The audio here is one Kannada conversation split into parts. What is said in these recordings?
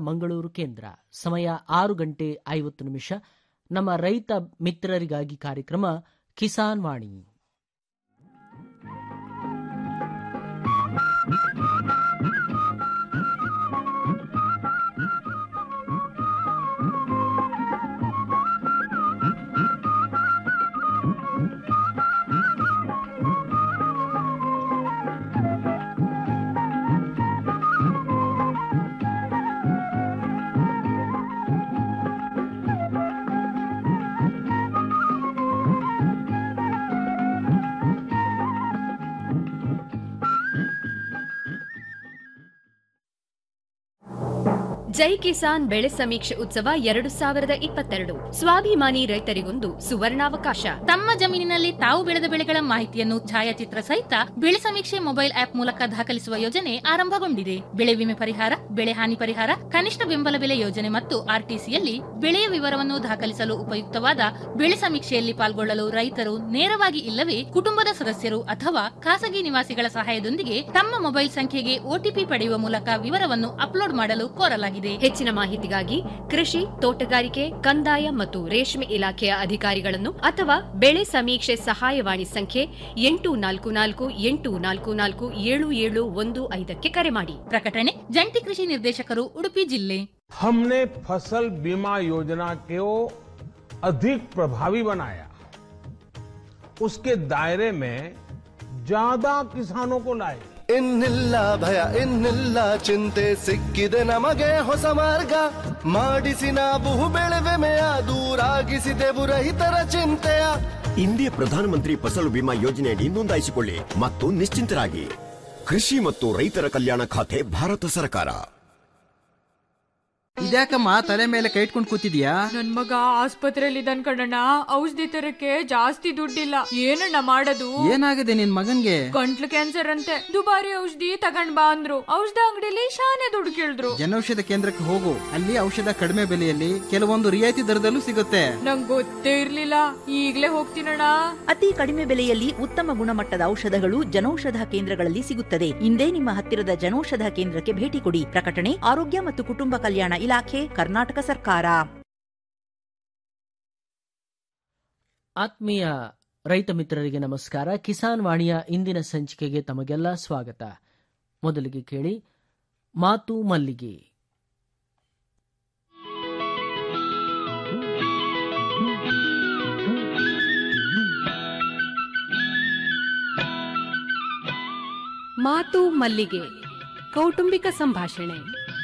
ಮಂಗಳೂರು ಕೇಂದ್ರ ಸಮಯ ಆರು ಗಂಟೆ ಐವತ್ತು ನಿಮಿಷ ನಮ್ಮ ರೈತ ಮಿತ್ರರಿಗಾಗಿ ಕಾರ್ಯಕ್ರಮ ಕಿಸಾನ್ ವಾಣಿ ಜೈ ಕಿಸಾನ್ ಬೆಳೆ ಸಮೀಕ್ಷೆ ಉತ್ಸವ ಎರಡು ಸಾವಿರದ ಇಪ್ಪತ್ತೆರಡು ಸ್ವಾಭಿಮಾನಿ ರೈತರಿಗೊಂದು ಸುವರ್ಣಾವಕಾಶ ತಮ್ಮ ಜಮೀನಿನಲ್ಲಿ ತಾವು ಬೆಳೆದ ಬೆಳೆಗಳ ಮಾಹಿತಿಯನ್ನು ಛಾಯಾಚಿತ್ರ ಸಹಿತ ಬೆಳೆ ಸಮೀಕ್ಷೆ ಮೊಬೈಲ್ ಆಪ್ ಮೂಲಕ ದಾಖಲಿಸುವ ಯೋಜನೆ ಆರಂಭಗೊಂಡಿದೆ ಬೆಳೆ ವಿಮೆ ಪರಿಹಾರ ಬೆಳೆ ಹಾನಿ ಪರಿಹಾರ ಕನಿಷ್ಠ ಬೆಂಬಲ ಬೆಲೆ ಯೋಜನೆ ಮತ್ತು ಆರ್ಟಿಸಿಯಲ್ಲಿ ಬೆಳೆಯ ವಿವರವನ್ನು ದಾಖಲಿಸಲು ಉಪಯುಕ್ತವಾದ ಬೆಳೆ ಸಮೀಕ್ಷೆಯಲ್ಲಿ ಪಾಲ್ಗೊಳ್ಳಲು ರೈತರು ನೇರವಾಗಿ ಇಲ್ಲವೇ ಕುಟುಂಬದ ಸದಸ್ಯರು ಅಥವಾ ಖಾಸಗಿ ನಿವಾಸಿಗಳ ಸಹಾಯದೊಂದಿಗೆ ತಮ್ಮ ಮೊಬೈಲ್ ಸಂಖ್ಯೆಗೆ ಒಟಿಪಿ ಪಡೆಯುವ ಮೂಲಕ ವಿವರವನ್ನು ಅಪ್ಲೋಡ್ ಮಾಡಲು ಕೋರಲಾಗಿದೆ ಹೆಚ್ಚಿನ ಮಾಹಿತಿಗಾಗಿ ಕೃಷಿ ತೋಟಗಾರಿಕೆ ಕಂದಾಯ ಮತ್ತು ರೇಷ್ಮೆ ಇಲಾಖೆಯ ಅಧಿಕಾರಿಗಳನ್ನು ಅಥವಾ ಬೆಳೆ ಸಮೀಕ್ಷೆ ಸಹಾಯವಾಣಿ ಸಂಖ್ಯೆ ಎಂಟು ನಾಲ್ಕು ನಾಲ್ಕು ಎಂಟು ನಾಲ್ಕು ನಾಲ್ಕು ಏಳು ಏಳು ಒಂದು ಐದಕ್ಕೆ ಕರೆ ಮಾಡಿ ಪ್ರಕಟಣೆ ಜಂಟಿ ಕೃಷಿ ನಿರ್ದೇಶಕರು ಉಡುಪಿ ಜಿಲ್ಲೆ हमने फसल बीमा योजना को अधिक प्रभावी बनाया उसके दायरे में ज्यादा किसानों को लाए ಇನ್ನಿಲ್ಲ ಭಯ ಇನ್ನಿಲ್ಲ ಚಿಂತೆ ಸಿಕ್ಕಿದೆ ನಮಗೆ ಹೊಸ ಮಾರ್ಗ ಮಾಡಿಸಿ ನಾವು ಬೆಳೆವೆಮೆಯ ದೂರಾಗಿಸಿದೆವು ರೈತರ ಚಿಂತೆಯ ಇಂದಿಯ ಪ್ರಧಾನಮಂತ್ರಿ ಫಸಲು ಬಿಮಾ ಯೋಜನೆಯಡಿ ನೋಂದಾಯಿಸಿಕೊಳ್ಳಿ ಮತ್ತು ನಿಶ್ಚಿಂತರಾಗಿ ಕೃಷಿ ಮತ್ತು ರೈತರ ಕಲ್ಯಾಣ ಖಾತೆ ಭಾರತ ಸರ್ಕಾರ ಇದ್ಯಾಕಮ್ಮ ತಲೆ ಮೇಲೆ ಕೈ ಇಟ್ಕೊಂಡು ಕೂತಿದ್ಯಾ ನನ್ ಮಗ ಆಸ್ಪತ್ರೆಯಲ್ಲಿ ಇದ್ದಾನ್ ಕಣಣ್ಣ ಔಷಧಿ ತರಕ್ಕೆ ಜಾಸ್ತಿ ದುಡ್ಡಿಲ್ಲ ಏನಣ್ಣ ಮಾಡೋದು ಏನಾಗಿದೆ ನಿನ್ ಮಗನ್ಗೆ ಗಂಟ್ಲು ಕ್ಯಾನ್ಸರ್ ಅಂತೆ ದುಬಾರಿ ಔಷಧಿ ತಗೊಂಡ್ ಬಾ ಅಂದ್ರು ಔಷಧ ಅಂಗಡಿಲಿ ಶಾನೆ ದುಡ್ಡು ಕೇಳಿದ್ರು ಜನೌಷಧ ಕೇಂದ್ರಕ್ಕೆ ಹೋಗು ಅಲ್ಲಿ ಔಷಧ ಕಡಿಮೆ ಬೆಲೆಯಲ್ಲಿ ಕೆಲವೊಂದು ರಿಯಾಯಿತಿ ದರದಲ್ಲೂ ಸಿಗುತ್ತೆ ನಂಗ್ ಗೊತ್ತೇ ಇರ್ಲಿಲ್ಲ ಈಗ್ಲೇ ಹೋಗ್ತೀನಣ್ಣ ಅತಿ ಕಡಿಮೆ ಬೆಲೆಯಲ್ಲಿ ಉತ್ತಮ ಗುಣಮಟ್ಟದ ಔಷಧಗಳು ಜನೌಷಧ ಕೇಂದ್ರಗಳಲ್ಲಿ ಸಿಗುತ್ತದೆ ಇಂದೇ ನಿಮ್ಮ ಹತ್ತಿರದ ಜನೌಷಧ ಕೇಂದ್ರಕ್ಕೆ ಭೇಟಿ ಕೊಡಿ ಪ್ರಕಟಣೆ ಆರೋಗ್ಯ ಮತ್ತು ಕುಟುಂಬ ಕಲ್ಯಾಣ ಇಲಾಖೆ ಕರ್ನಾಟಕ ಸರ್ಕಾರ ಆತ್ಮೀಯ ರೈತ ಮಿತ್ರರಿಗೆ ನಮಸ್ಕಾರ ಕಿಸಾನ್ ವಾಣಿಯ ಇಂದಿನ ಸಂಚಿಕೆಗೆ ತಮಗೆಲ್ಲ ಸ್ವಾಗತ ಮೊದಲಿಗೆ ಕೇಳಿ ಮಾತು ಮಲ್ಲಿಗೆ ಮಾತು ಮಲ್ಲಿಗೆ ಕೌಟುಂಬಿಕ ಸಂಭಾಷಣೆ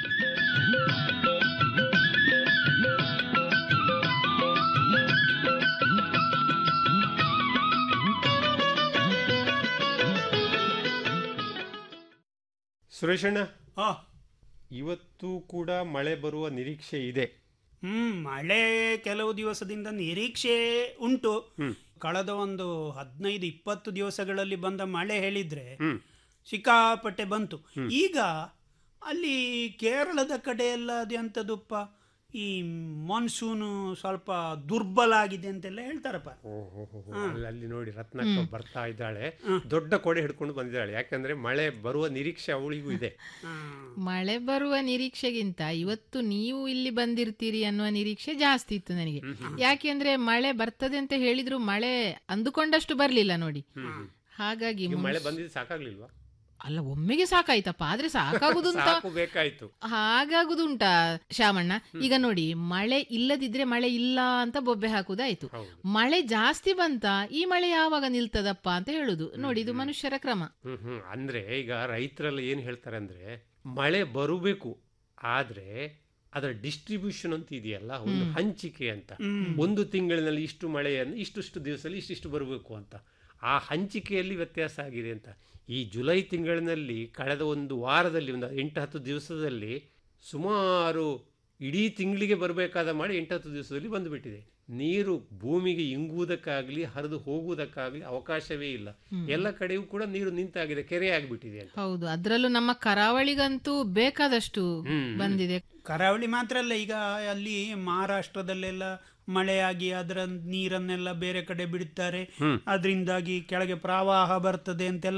ಸುರೇಶಣ್ಣ ಇವತ್ತು ಕೂಡ ಮಳೆ ಬರುವ ನಿರೀಕ್ಷೆ ಇದೆ ಹ್ಮ್ ಮಳೆ ಕೆಲವು ದಿವಸದಿಂದ ನಿರೀಕ್ಷೆ ಉಂಟು ಕಳೆದ ಒಂದು ಹದಿನೈದು ಇಪ್ಪತ್ತು ದಿವಸಗಳಲ್ಲಿ ಬಂದ ಮಳೆ ಹೇಳಿದ್ರೆ ಸಿಕ್ಕಾಪಟ್ಟೆ ಬಂತು ಈಗ ಅಲ್ಲಿ ಕೇರಳದ ಕಡೆ ಎಲ್ಲ ಅದೆಂತದಪ್ಪ ಈ ಮಾನ್ಸೂನು ಸ್ವಲ್ಪ ದುರ್ಬಲ ಆಗಿದೆ ಅಂತೆಲ್ಲ ಹೇಳ್ತಾರಪ್ಪ ಅಲ್ಲಿ- ಅಲ್ಲಿ ನೋಡಿ ರತ್ನಕ್ಕ ಬರ್ತಾ ಇದ್ದಾಳೆ ದೊಡ್ಡ ಕೊಡೆ ಹಿಡ್ಕೊಂಡು ಬಂದಿದ್ದಾಳೆ ಯಾಕಂದ್ರೆ ಮಳೆ ಬರುವ ನಿರೀಕ್ಷೆ ಅವಳಿಗೂ ಇದೆ ಮಳೆ ಬರುವ ನಿರೀಕ್ಷೆಗಿಂತ ಇವತ್ತು ನೀವು ಇಲ್ಲಿ ಬಂದಿರ್ತೀರಿ ಅನ್ನುವ ನಿರೀಕ್ಷೆ ಜಾಸ್ತಿ ಇತ್ತು ನನಗೆ ಯಾಕೆಂದ್ರೆ ಮಳೆ ಬರ್ತದೆ ಅಂತ ಹೇಳಿದ್ರು ಮಳೆ ಅಂದುಕೊಂಡಷ್ಟು ಬರ್ಲಿಲ್ಲ ನೋಡಿ ಹಾಗಾಗಿ ಈಗ ಮಳೆ ಮುನ್ಸ್- ಬಂದಿದ್ದು ಸಾಕಾಗ್ಲಿಲ್ವಾ ಅಲ್ಲ ಒಮ್ಮೆಗೆ ಸಾಕಾಯ್ತಪ್ಪ ಆದ್ರೆ ಸಾಕಾಗುದು ಅಂತ ಸಾಕು ಬೇಕಾಯ್ತು ಹಾಗಾಗುದುಂಟಾ ಶಾಮಣ್ಣ ಈಗ ನೋಡಿ ಮಳೆ ಇಲ್ಲದಿದ್ರೆ ಮಳೆ ಇಲ್ಲ ಅಂತ ಬೊಬ್ಬೆ ಹಾಕುದಾಯ್ತು ಮಳೆ ಜಾಸ್ತಿ ಬಂತ ಈ ಮಳೆ ಯಾವಾಗ ನಿಲ್ತದಪ್ಪ ಅಂತ ಹೇಳುದು ನೋಡಿ ಇದು ಮನುಷ್ಯರ ಕ್ರಮ ಹ್ಮ್ ಹ್ಮ್ ಅಂದ್ರೆ ಈಗ ರೈತರೆಲ್ಲ ಏನ್ ಹೇಳ್ತಾರೆ ಅಂದ್ರೆ ಮಳೆ ಬರಬೇಕು ಆದ್ರೆ ಅದರ ಡಿಸ್ಟ್ರಿಬ್ಯೂಷನ್ ಅಂತ ಇದೆಯಲ್ಲ ಒಂದು ಹ್ಮ್. ಹಂಚಿಕೆ ಅಂತ ಹ್ಮ್. ಒಂದು ತಿಂಗಳಿನಲ್ಲಿ ಇಷ್ಟು ಮಳೆಯನ್ನು ಇಷ್ಟಿಷ್ಟು ದಿವಸದಲ್ಲಿ ಇಷ್ಟಿಷ್ಟು ಬರಬೇಕು ಅಂತ ಆ ಹಂಚಿಕೆಯಲ್ಲಿ ವ್ಯತ್ಯಾಸ ಆಗಿದೆ ಅಂತ ಈ ಜುಲೈ ತಿಂಗಳಿನಲ್ಲಿ ಕಳೆದ ಒಂದು ವಾರದಲ್ಲಿ ಒಂದು ಎಂಟು ಹತ್ತು ದಿವಸದಲ್ಲಿ ಸುಮಾರು ಇಡೀ ತಿಂಗಳಿಗೆ ಬರಬೇಕಾದ ಮಳೆ ಎಂಟು ಹತ್ತು ದಿವಸದಲ್ಲಿ ಬಂದುಬಿಟ್ಟಿದೆ ನೀರು ಭೂಮಿಗೆ ಇಂಗುವುದಕ್ಕಾಗಲಿ ಹರಿದು ಹೋಗುವುದಕ್ಕಾಗಲಿ ಅವಕಾಶವೇ ಇಲ್ಲ ಹ್ಮ್. ಎಲ್ಲ ಕಡೆಯೂ ಕೂಡ ನೀರು ನಿಂತಾಗಿದೆ ಕೆರೆ ಆಗಿಬಿಟ್ಟಿದೆ ಅಂತ ಹೌದು ಅದ್ರಲ್ಲೂ ನಮ್ಮ ಕರಾವಳಿಗಂತೂ ಬೇಕಾದಷ್ಟು ಬಂದಿದೆ ಕರಾವಳಿ ಮಾತ್ರ ಅಲ್ಲ ಈಗ ಅಲ್ಲಿ ಮಹಾರಾಷ್ಟ್ರದಲ್ಲೆಲ್ಲ ಮಳೆಯಾಗಿ ಅದರ ನೀರನ್ನೆಲ್ಲ ಬೇರೆ ಕಡೆ ಬಿಡುತ್ತಾರೆ ಹ್ಮ್. ಅದರಿಂದಾಗಿ ಕೆಳಗೆ ಪ್ರವಾಹ ಬರ್ತದೆ ಅಂತೆಲ್ಲ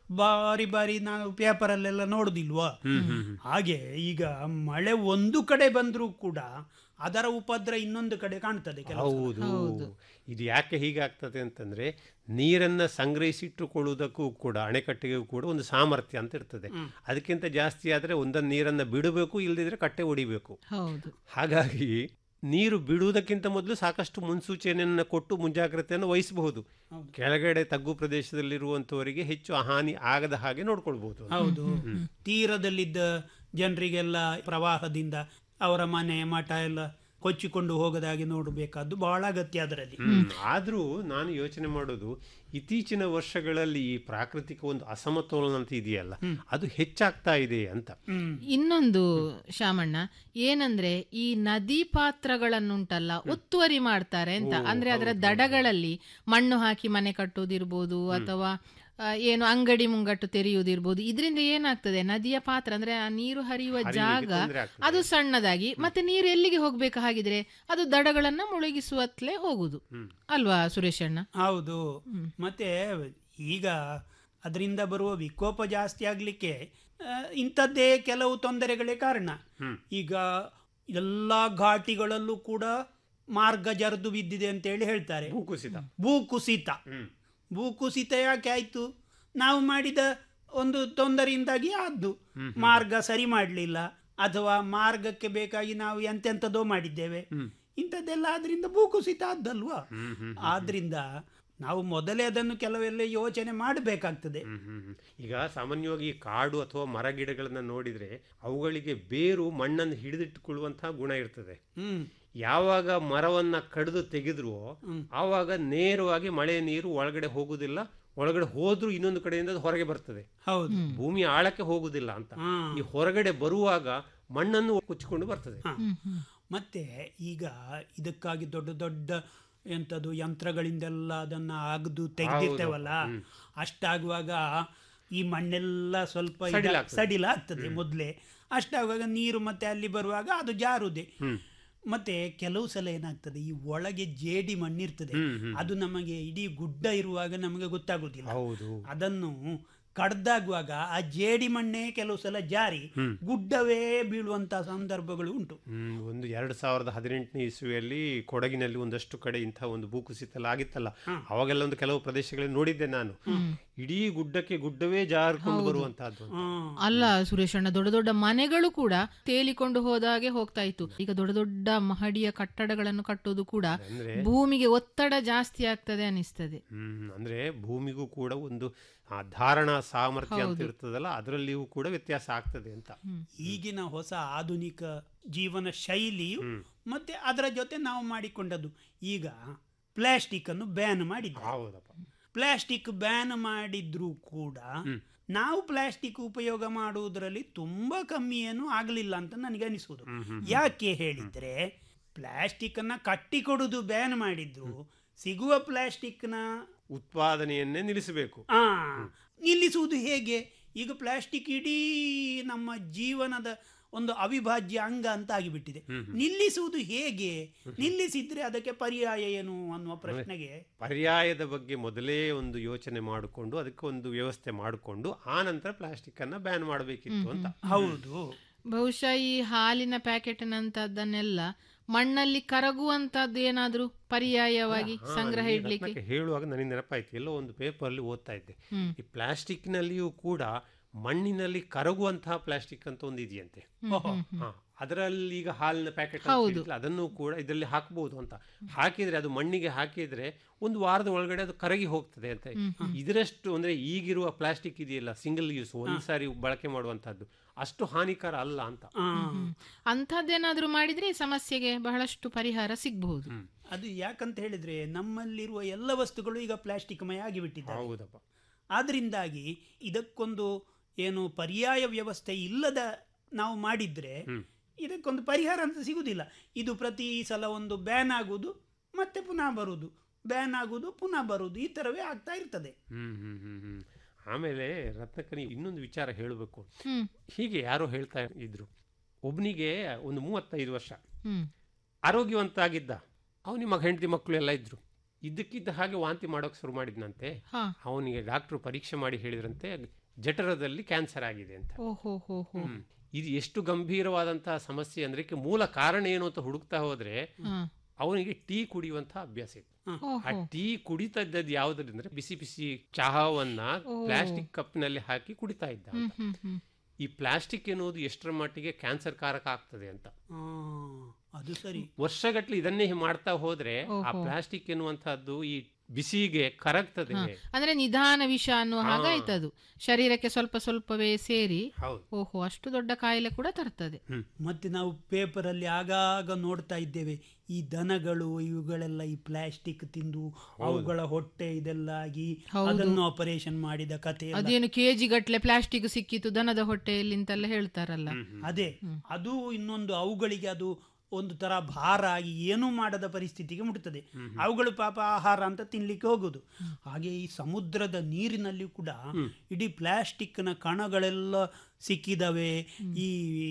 ಬಾರಿ ಬಾರಿ ನಾವು ಪೇಪರಲ್ಲೆಲ್ಲ ನೋಡುದಿಲ್ವಾ ಹಾಗೆ ಈಗ ಮಳೆ ಒಂದು ಕಡೆ ಬಂದರೂ ಕೂಡ ಅದರ ಉಪದ್ರ ಇನ್ನೊಂದು ಕಡೆ ಕಾಣ್ತದೆ ಕೆಲವು ಸಲ. ಹೌದು ಇದು ಯಾಕೆ ಹೀಗಾಗ್ತದೆ ಅಂತಂದ್ರೆ ನೀರನ್ನ ಸಂಗ್ರಹಿಸಿಟ್ಟುಕೊಳ್ಳುವುದಕ್ಕೂ ಕೂಡ ಅಣೆಕಟ್ಟೆಗೂ ಕೂಡ ಒಂದು ಸಾಮರ್ಥ್ಯ ಅಂತ ಇರ್ತದೆ ಅದಕ್ಕಿಂತ ಜಾಸ್ತಿ ಆದ್ರೆ ಒಂದನ್ನು ನೀರನ್ನ ಬಿಡಬೇಕು ಇಲ್ಲದಿದ್ರೆ ಕಟ್ಟೆ ಹೊಡಿಬೇಕು ಹೌದು ಹಾಗಾಗಿ ನೀರು ಬಿಡುವುದಕ್ಕಿಂತ ಮೊದಲು ಸಾಕಷ್ಟು ಮುನ್ಸೂಚನೆಯನ್ನು ಕೊಟ್ಟು ಮುಂಜಾಗ್ರತೆಯನ್ನು ವಹಿಸಬಹುದು ಕೆಳಗಡೆ ತಗ್ಗು ಪ್ರದೇಶದಲ್ಲಿರುವಂತವರಿಗೆ ಹೆಚ್ಚು ಹಾನಿ ಆಗದ ಹಾಗೆ ನೋಡ್ಕೊಳ್ಬಹುದು ಹೌದು ತೀರದಲ್ಲಿದ್ದ ಜನರಿಗೆಲ್ಲ ಪ್ರವಾಹದಿಂದ ಅವರ ಮನೆ ಮಠ ಎಲ್ಲ ಕೊಚ್ಚಿಕೊಂಡು ಹೋಗದ ಹಾಗೆ ನೋಡಬೇಕಾದ್ದು ಬಹಳ ಅಗತ್ಯ ಅದರಲ್ಲಿ ಆದರೂ ನಾನು ಯೋಚನೆ ಮಾಡೋದು ಇತ್ತೀಚಿನ ವರ್ಷಗಳಲ್ಲಿ ಈ ಪ್ರಾಕೃತಿಕ ಒಂದು ಅಸಮತೋಲನ ಅಂತ ಇದೆಯಲ್ಲ ಅದು ಹೆಚ್ಚಾಗ್ತಾ ಇದೆ ಅಂತ ಇನ್ನೊಂದು ಶಾಮಣ್ಣ ಏನಂದ್ರೆ ಈ ನದಿ ಪಾತ್ರಗಳನ್ನುಂಟಲ್ಲ ಒತ್ತುವರಿ ಮಾಡ್ತಾರೆ ಅಂತ ಅಂದ್ರೆ ಅದರ ದಡಗಳಲ್ಲಿ ಮಣ್ಣು ಹಾಕಿ ಮನೆ ಕಟ್ಟುವುದಿರ್ಬೋದು ಅಥವಾ ಆ, ಏನು ಅಂಗಡಿ ಮುಂಗಟ್ಟು ತೆರೆಯುವುದಿರ್ಬೋದು ಇದರಿಂದ ಏನಾಗ್ತದೆ ನದಿಯ ಪಾತ್ರ ಅಂದ್ರೆ ಆ ನೀರು ಹರಿಯುವ ಹರಿಲಿಕ್ಕೆ ಜಾಗ ತೊಂದ್ರೆ ಆಗ್ತದೆ. ಅದು ಸಣ್ಣದಾಗಿ ಮತ್ತೆ ನೀರು ಎಲ್ಲಿಗೆ ಹೋಗ್ಬೇಕು ಹಾಗಿದ್ರೆ ಅದು ದಡಗಳನ್ನ ಮುಳುಗಿಸುವತ್ಲೇ ಹೋಗುದು ಅಲ್ವಾ ಸುರೇಶ್ ಅಣ್ಣ ಹೌದು ಮತ್ತೆ ಈಗ ಅದರಿಂದ ಬರುವ ವಿಕೋಪ ಜಾಸ್ತಿ ಆಗಲಿಕ್ಕೆ ಇಂಥದ್ದೇ ಕೆಲವು ತೊಂದರೆಗಳೇ ಕಾರಣ ಈಗ ಎಲ್ಲ ಘಾಟಿಗಳಲ್ಲೂ ಕೂಡ ಮಾರ್ಗ ಜರಿದು ಬಿದ್ದಿದೆ ಅಂತೇಳಿ ಹೇಳ್ತಾರೆ ಭೂಕುಸಿತ ಭೂಕುಸಿತ ಭೂಕುಸಿತ ಯಾಕೆ ಆಯ್ತು ನಾವು ಮಾಡಿದ ಒಂದು ತೊಂದರೆಯಿಂದಾಗಿ ಆದ್ದು ಮಾರ್ಗ ಸರಿ ಮಾಡಲಿಲ್ಲ ಅಥವಾ ಮಾರ್ಗಕ್ಕೆ ಬೇಕಾಗಿ ನಾವು ಎಂತೆಂಥದೋ ಮಾಡಿದ್ದೇವೆ ಇಂಥದ್ದೆಲ್ಲ ಆದ್ರಿಂದ ಭೂಕುಸಿತ ಆದ್ದಲ್ವಾ ಆದ್ರಿಂದ ನಾವು ಮೊದಲೇ ಅದನ್ನು ಕೆಲವೆಲ್ಲ ಯೋಚನೆ ಮಾಡಬೇಕಾಗ್ತದೆ ಈಗ ಸಾಮಾನ್ಯವಾಗಿ ಈ ಕಾಡು ಅಥವಾ ಮರ ಗಿಡಗಳನ್ನ ನೋಡಿದ್ರೆ ಅವುಗಳಿಗೆ ಬೇರು ಮಣ್ಣನ್ನು ಹಿಡಿದಿಟ್ಟುಕೊಳ್ಳುವಂತಹ ಗುಣ ಇರ್ತದೆ ಹ್ಮ್ ಯಾವಾಗ ಮರವನ್ನ ಕಡಿದು ತೆಗೆದ್ರು ಆವಾಗ ನೇರವಾಗಿ ಮಳೆ ನೀರು ಒಳಗಡೆ ಹೋಗುದಿಲ್ಲ ಒಳಗಡೆ ಹೋದ್ರೂ ಇನ್ನೊಂದು ಕಡೆಯಿಂದ ಅದು ಹೊರಗೆ ಬರ್ತದೆ ಹೌದು ಭೂಮಿ ಆಳಕ್ಕೆ ಹೋಗುದಿಲ್ಲ ಅಂತ ಈ ಹೊರಗಡೆ ಬರುವಾಗ ಮಣ್ಣನ್ನು ಕುಚ್ಚಿಕೊಂಡು ಬರ್ತದೆ ಮತ್ತೆ ಈಗ ಇದಕ್ಕಾಗಿ ದೊಡ್ಡ ದೊಡ್ಡ ಎಂಥದ್ದು ಯಂತ್ರಗಳಿಂದೆಲ್ಲ ಅದನ್ನ ಅಗದು ತೆಗೆದಿರ್ತೇವಲ್ಲ ಅಷ್ಟಾಗುವಾಗ ಈ ಮಣ್ಣೆಲ್ಲ ಸ್ವಲ್ಪ ಇದ- ಸಡಿಲಾಗ್ತದೆ. ಸಡಿಲಾಗ್ತದೆ ಮೊದಲೇ ಅಷ್ಟಾಗುವಾಗ ನೀರು ಮತ್ತೆ ಅಲ್ಲಿ ಬರುವಾಗ ಅದು ಜಾರುದೆ ಮತ್ತೆ ಕೆಲವು ಸಲ ಏನಾಗ್ತದೆ ಈ ಒಳಗೆ ಜೇಡಿ ಮಣ್ಣಿರ್ತದೆ ಅದು ನಮಗೆ ಇಡೀ ಗುಡ್ಡ ಇರುವಾಗ ನಮಗೆ ಗೊತ್ತಾಗುದಿಲ್ಲ ಹೌದು ಅದನ್ನು ಕಡ್ದಾಗುವಾಗ ಆ ಜೇಡಿ ಮಣ್ಣೇ ಕೆಲವು ಸಲ ಜಾರಿ ಗುಡ್ಡವೇ ಬೀಳುವಂತ ಸಂದರ್ಭಗಳು ಉಂಟು ಹ್ಮ್ ಒಂದು ಎರಡು ಸಾವಿರದ ಹದಿನೆಂಟನೇ ಇಸುವಿಯಲ್ಲಿ ಕೊಡಗಿನಲ್ಲಿ ಒಂದಷ್ಟು ಕಡೆ ಇಂಥ ಒಂದು ಭೂಕುಸಿತ ಎಲ್ಲ ಆಗಿತ್ತಲ್ಲ ಅವಾಗೆಲ್ಲ ಒಂದು ಕೆಲವು ಪ್ರದೇಶಗಳಲ್ಲಿ ನೋಡಿದ್ದೆ ನಾನು ಇಡೀ ಗುಡ್ಡಕ್ಕೆ ಗುಡ್ಡವೇ ಜಾರ್ಕೊಂಡು ಬರುವಂತಹದ್ದು ಅಂತ. ಅಲ್ಲ ಸುರೇಶ್ ಅಣ್ಣ ದೊಡ್ಡ ದೊಡ್ಡ ಮನೆಗಳು ಕೂಡ ತೇಲಿಕೊಂಡು ಹೋದಾಗೆ ಹೋಗ್ತಾ ಇತ್ತು ಈಗ ದೊಡ್ಡ ದೊಡ್ಡ ಮಹಡಿಯ ಕಟ್ಟಡಗಳನ್ನು ಕಟ್ಟುವುದು ಕೂಡ ಅಂದ್ರೆ ಭೂಮಿಗೆ ಒತ್ತಡ ಜಾಸ್ತಿ ಆಗ್ತದೆ ಅನಿಸ್ತದೆ ಹ್ಮ್ ಅಂದ್ರೆ ಭೂಮಿಗೂ ಕೂಡ ಒಂದು ಆ ಧಾರಣಾ ಸಾಮರ್ಥ್ಯ ಅಂತ ಹೌದು. ಇರ್ತದಲ್ಲ ಅದರಲ್ಲಿಯೂ ಕೂಡ ವ್ಯತ್ಯಾಸ ಆಗ್ತದೆ ಅಂತ ಈಗಿನ ಹೊಸ ಆಧುನಿಕ ಜೀವನ ಶೈಲಿಯು ಮತ್ತೆ ಅದರ ಜೊತೆ ನಾವು ಮಾಡಿಕೊಂಡದ್ದು ಈಗ ಪ್ಲಾಸ್ಟಿಕ್ ಅನ್ನು ಬ್ಯಾನ್ ಮಾಡಿದ್ದ ಹೌದಪ್ಪ ಪ್ಲಾಸ್ಟಿಕ್ ಬ್ಯಾನ್ ಮಾಡಿದ್ರೂ ಕೂಡ ನಾವು ಪ್ಲಾಸ್ಟಿಕ್ ಉಪಯೋಗ ಮಾಡುವುದರಲ್ಲಿ ತುಂಬಾ ಕಮ್ಮಿ ಏನು ಆಗಲಿಲ್ಲ ಅಂತ ನನಗೆ ಅನಿಸುವುದು ಯಾಕೆ ಹೇಳಿದ್ರೆ ಪ್ಲಾಸ್ಟಿಕ್ ಅನ್ನ ಕಟ್ಟಿಕೊಡುದು ಬ್ಯಾನ್ ಮಾಡಿದ್ರು ಸಿಗುವ ಪ್ಲಾಸ್ಟಿಕ್ನ ಉತ್ಪಾದನೆಯನ್ನೇ ನಿಲ್ಲಿಸಬೇಕು ಆ ನಿಲ್ಲಿಸುವುದು ಹೇಗೆ ಈಗ ಪ್ಲಾಸ್ಟಿಕ್ ಇಡೀ ನಮ್ಮ ಜೀವನದ ಒಂದು ಅವಿಭಾಜ್ಯ ಅಂಗ ಅಂತ ಆಗಿಬಿಟ್ಟಿದೆ ನಿಲ್ಲಿಸುವುದು ಹೇಗೆ ನಿಲ್ಲಿಸಿದ್ರೆ ಅದಕ್ಕೆ ಪರ್ಯಾಯ ಏನು ಅನ್ನುವ ಪ್ರಶ್ನೆಗೆ ಪರ್ಯಾಯದ ಬಗ್ಗೆ ಮೊದಲೇ ಒಂದು ಯೋಚನೆ ಮಾಡಿಕೊಂಡು ಅದಕ್ಕೆ ಒಂದು ವ್ಯವಸ್ಥೆ ಮಾಡಿಕೊಂಡು ಆ ನಂತರ ಪ್ಲಾಸ್ಟಿಕ್ ಅನ್ನ ಬ್ಯಾನ್ ಮಾಡಬೇಕಿತ್ತು ಅಂತ ಹೌದು ಬಹುಶಃ ಈ ಹಾಲಿನ ಪ್ಯಾಕೆಟ್ನಂತದ್ದನ್ನೆಲ್ಲ ಮಣ್ಣಲ್ಲಿ ಕರಗುವಂತದ್ದು ಏನಾದ್ರೂ ಪರ್ಯಾಯವಾಗಿ ಹಾ, ಸಂಗ್ರಹ ಈ ಇಡ್ಲಿಕ್ಕೆ ರತ್ನಕ್ಕೆ ಹೇಳುವಾಗ ನನಗೆ ನೆನಪಾಯ್ತು ಎಲ್ಲೋ ಒಂದು ಪೇಪರ್ ಅಲ್ಲಿ ಓದ್ತಾ ಇದ್ದೆ ಹ್ಮ್. ಈ ಪ್ಲಾಸ್ಟಿಕ್ ನಲ್ಲಿಯೂ ಕೂಡ ಮಣ್ಣಿನಲ್ಲಿ ಕರಗುವಂತಹ ಪ್ಲಾಸ್ಟಿಕ್ ಅಂತ ಒಂದು ಇದೆಯಂತೆ ಹಾ, ಅದರಲ್ಲಿ ಈಗ ಹಾಲಿನ ಪ್ಯಾಕೆಟ್ ಹೌದು. ಅದನ್ನು ಕೂಡ ಇದರಲ್ಲಿ ಹಾಕಬಹುದು ಅಂತ ಹಾಕಿದ್ರೆ ಅದು ಮಣ್ಣಿಗೆ ಹಾಕಿದ್ರೆ ಒಂದು ವಾರದ ಒಳಗಡೆ ಅದು ಕರಗಿ ಹೋಗ್ತದೆ ಅಂತ ಇದರಷ್ಟು ಅಂದ್ರೆ ಈಗಿರುವ ಪ್ಲಾಸ್ಟಿಕ್ ಇದೆಯಲ್ಲ ಸಿಂಗಲ್ ಯೂಸ್ ಒಂದ್ಸಾರಿ ಬಳಕೆ ಮಾಡುವಂತಹದ್ದು ಅಷ್ಟು ಹಾನಿಕರ ಅಲ್ಲ ಅಂತ ಅಂಥದ್ದೇನಾದ್ರೂ ಮಾಡಿದ್ರೆ ಈ ಸಮಸ್ಯೆಗೆ ಬಹಳಷ್ಟು ಪರಿಹಾರ ಸಿಗಬಹುದು ಅದು ಯಾಕಂತ ಹೇಳಿದ್ರೆ ನಮ್ಮಲ್ಲಿರುವ ಎಲ್ಲ ವಸ್ತುಗಳು ಈಗ ಪ್ಲಾಸ್ಟಿಕ್ ಮಯ ಆಗಿಬಿಟ್ಟಿದ್ದಾರೆ ಹೌದಪ್ಪ ಆದ್ರಿಂದಾಗಿ ಇದಕ್ಕೊಂದು ಏನು ಪರ್ಯಾಯ ವ್ಯವಸ್ಥೆ ಇಲ್ಲದ ನಾವು ಮಾಡಿದ್ರೆ ಇದಕ್ಕೊಂದು ಪರಿಹಾರ ಅಂತ ಸಿಗುವುದಿಲ್ಲ ಇದು ಪ್ರತಿ ಸಲ ಒಂದು ಬ್ಯಾನ್ ಆಗುವುದು ಮತ್ತೆ ಪುನಃ ಬರುವುದು ಬ್ಯಾನ್ ಆಗುವುದು ಪುನಃ ಬರುವುದು ಈ ತರವೇ ಆಗ್ತಾ ಇರ್ತದೆ ಹ್ಮ್ ಹ್ಮ್ ಹ್ಮ್ ಹ್ಮ್ ಆಮೇಲೆ ರತ್ನಕನಿ ಇನ್ನೊಂದು ವಿಚಾರ ಹೇಳಬೇಕು ಹ್ಮ್. ಹೀಗೆ ಯಾರೋ ಹೇಳ್ತಾ ಇದ್ರು ಒಬ್ಬನಿಗೆ ಒಂದು ಮೂವತ್ತೈದು ವರ್ಷ ಹ್ಮ್ ಆರೋಗ್ಯವಂತ ಆಗಿದ್ದ ಅವನಿಗೆ ಮಗ ಹೆಂಡತಿ ಮಕ್ಕಳು ಎಲ್ಲ ಇದ್ರು ಇದ್ದಕ್ಕಿದ್ದ ಹಾಗೆ ವಾಂತಿ ಮಾಡೋಕೆ ಶುರು ಮಾಡಿದ್ನಂತೆ ಹಾ. ಅವನಿಗೆ ಡಾಕ್ಟ್ರು ಪರೀಕ್ಷೆ ಮಾಡಿ ಹೇಳಿದ್ರಂತೆ ಜಠರದಲ್ಲಿ ಕ್ಯಾನ್ಸರ್ ಆಗಿದೆ ಅಂತ ಓಹೋ ಹೋ ಹೋ ಹ್ಮ್. ಇದು ಎಷ್ಟು ಗಂಭೀರವಾದಂತಹ ಸಮಸ್ಯೆ ಅಂದ್ರೆ ಇದಕ್ಕೆ ಮೂಲ ಕಾರಣ ಏನು ಅಂತ ಹುಡುಕ್ತಾ ಹೋದ್ರೆ ಹಾ. ಅವನಿಗೆ ಟೀ ಕುಡಿಯುವಂತಹ ಅಭ್ಯಾಸ ಇತ್ತು ಆ ಓಹೋ. ಟೀ ಕುಡಿತಾ ಇದ್ದದ್ದು ಯಾವುದರಿಂದ ಬಿಸಿ ಬಿಸಿ ಚಹಾವನ್ನ ಓ. ಪ್ಲಾಸ್ಟಿಕ್ ಕಪ್ನಲ್ಲಿ ಹಾಕಿ ಕುಡಿತಾ ಇದ್ದ ಹ್ಮ್ ಅಂತ. ಹ್ಮ್ ಹ್ಮ್ ಈ ಪ್ಲಾಸ್ಟಿಕ್ ಎನ್ನುವುದು ಎಷ್ಟರ ಮಟ್ಟಿಗೆ ಕ್ಯಾನ್ಸರ್ ಕಾರಕ ಆಗ್ತದೆ ಅಂತ ಆ, ಅದು ಸರಿ ವರ್ಷಗಟ್ಲೆ ಇದನ್ನೇ ಮಾಡ್ತಾ ಹೋದ್ರೆ ಆ ಓಹೋ. ಪ್ಲಾಸ್ಟಿಕ್ ಎನ್ನುವಂತಹದ್ದು ಈ ಬಿಸಿಗೆ ಕರಗ್ತದೆ ಹಾ. ಅಂದ್ರೆ ನಿಧಾನ ವಿಷ ಅನ್ನುವ ಹಾ. ಹಾಗಾಯ್ತದು ಶರೀರಕ್ಕೆ ಸ್ವಲ್ಪ ಸ್ವಲ್ಪವೇ ಸೇರಿ ಹೌದು ಓಹೋ ಅಷ್ಟು ದೊಡ್ಡ ಕಾಯಿಲೆ ಕೂಡ ತರ್ತದೆ ಮತ್ತೆ ನಾವು ಪೇಪರಲ್ಲಿ ಆಗಾಗ ನೋಡ್ತಾ ಇದ್ದೇವೆ ಈ ದನಗಳು ಇವುಗಳೆಲ್ಲ ಈ ಪ್ಲಾಸ್ಟಿಕ್ ತಿಂದು ಅವುಗಳ ಹೊಟ್ಟೆ ಇದೆಲ್ಲ ಆಗಿ ಹೌದು. ಅದನ್ನು ಆಪರೇಷನ್ ಮಾಡಿದ ಕಥೆ ಎಲ್ಲ. ಅದೇನು ಕೆಜಿ ಗಟ್ಲೆ ಪ್ಲಾಸ್ಟಿಕ್ ಸಿಕ್ಕಿತು ದನದ ಹೊಟ್ಟೆಯಲ್ಲಿ ಅಂತೆಲ್ಲ ಹೇಳ್ತಾರಲ್ಲ ಅದೇ ಅದು ಇನ್ನೊಂದು ಅವುಗಳಿಗೆ ಅದು ಒಂದು ತರ ಭಾರ ಆಗಿ ಏನೂ ಮಾಡದ ಪರಿಸ್ಥಿತಿಗೆ ಮುಟ್ಟುತ್ತದೆ ಅವುಗಳು ಪಾಪ ಆಹಾರ ಅಂತ ತಿನ್ಲಿಕ್ಕೆ ಹೋಗುದು ಹಾಗೆ ಈ ಸಮುದ್ರದ ನೀರಿನಲ್ಲಿ ಕೂಡ ಇಡೀ ಪ್ಲಾಸ್ಟಿಕ್ನ ಕಣಗಳೆಲ್ಲ ಸಿಕ್ಕಿದವೆ ಈ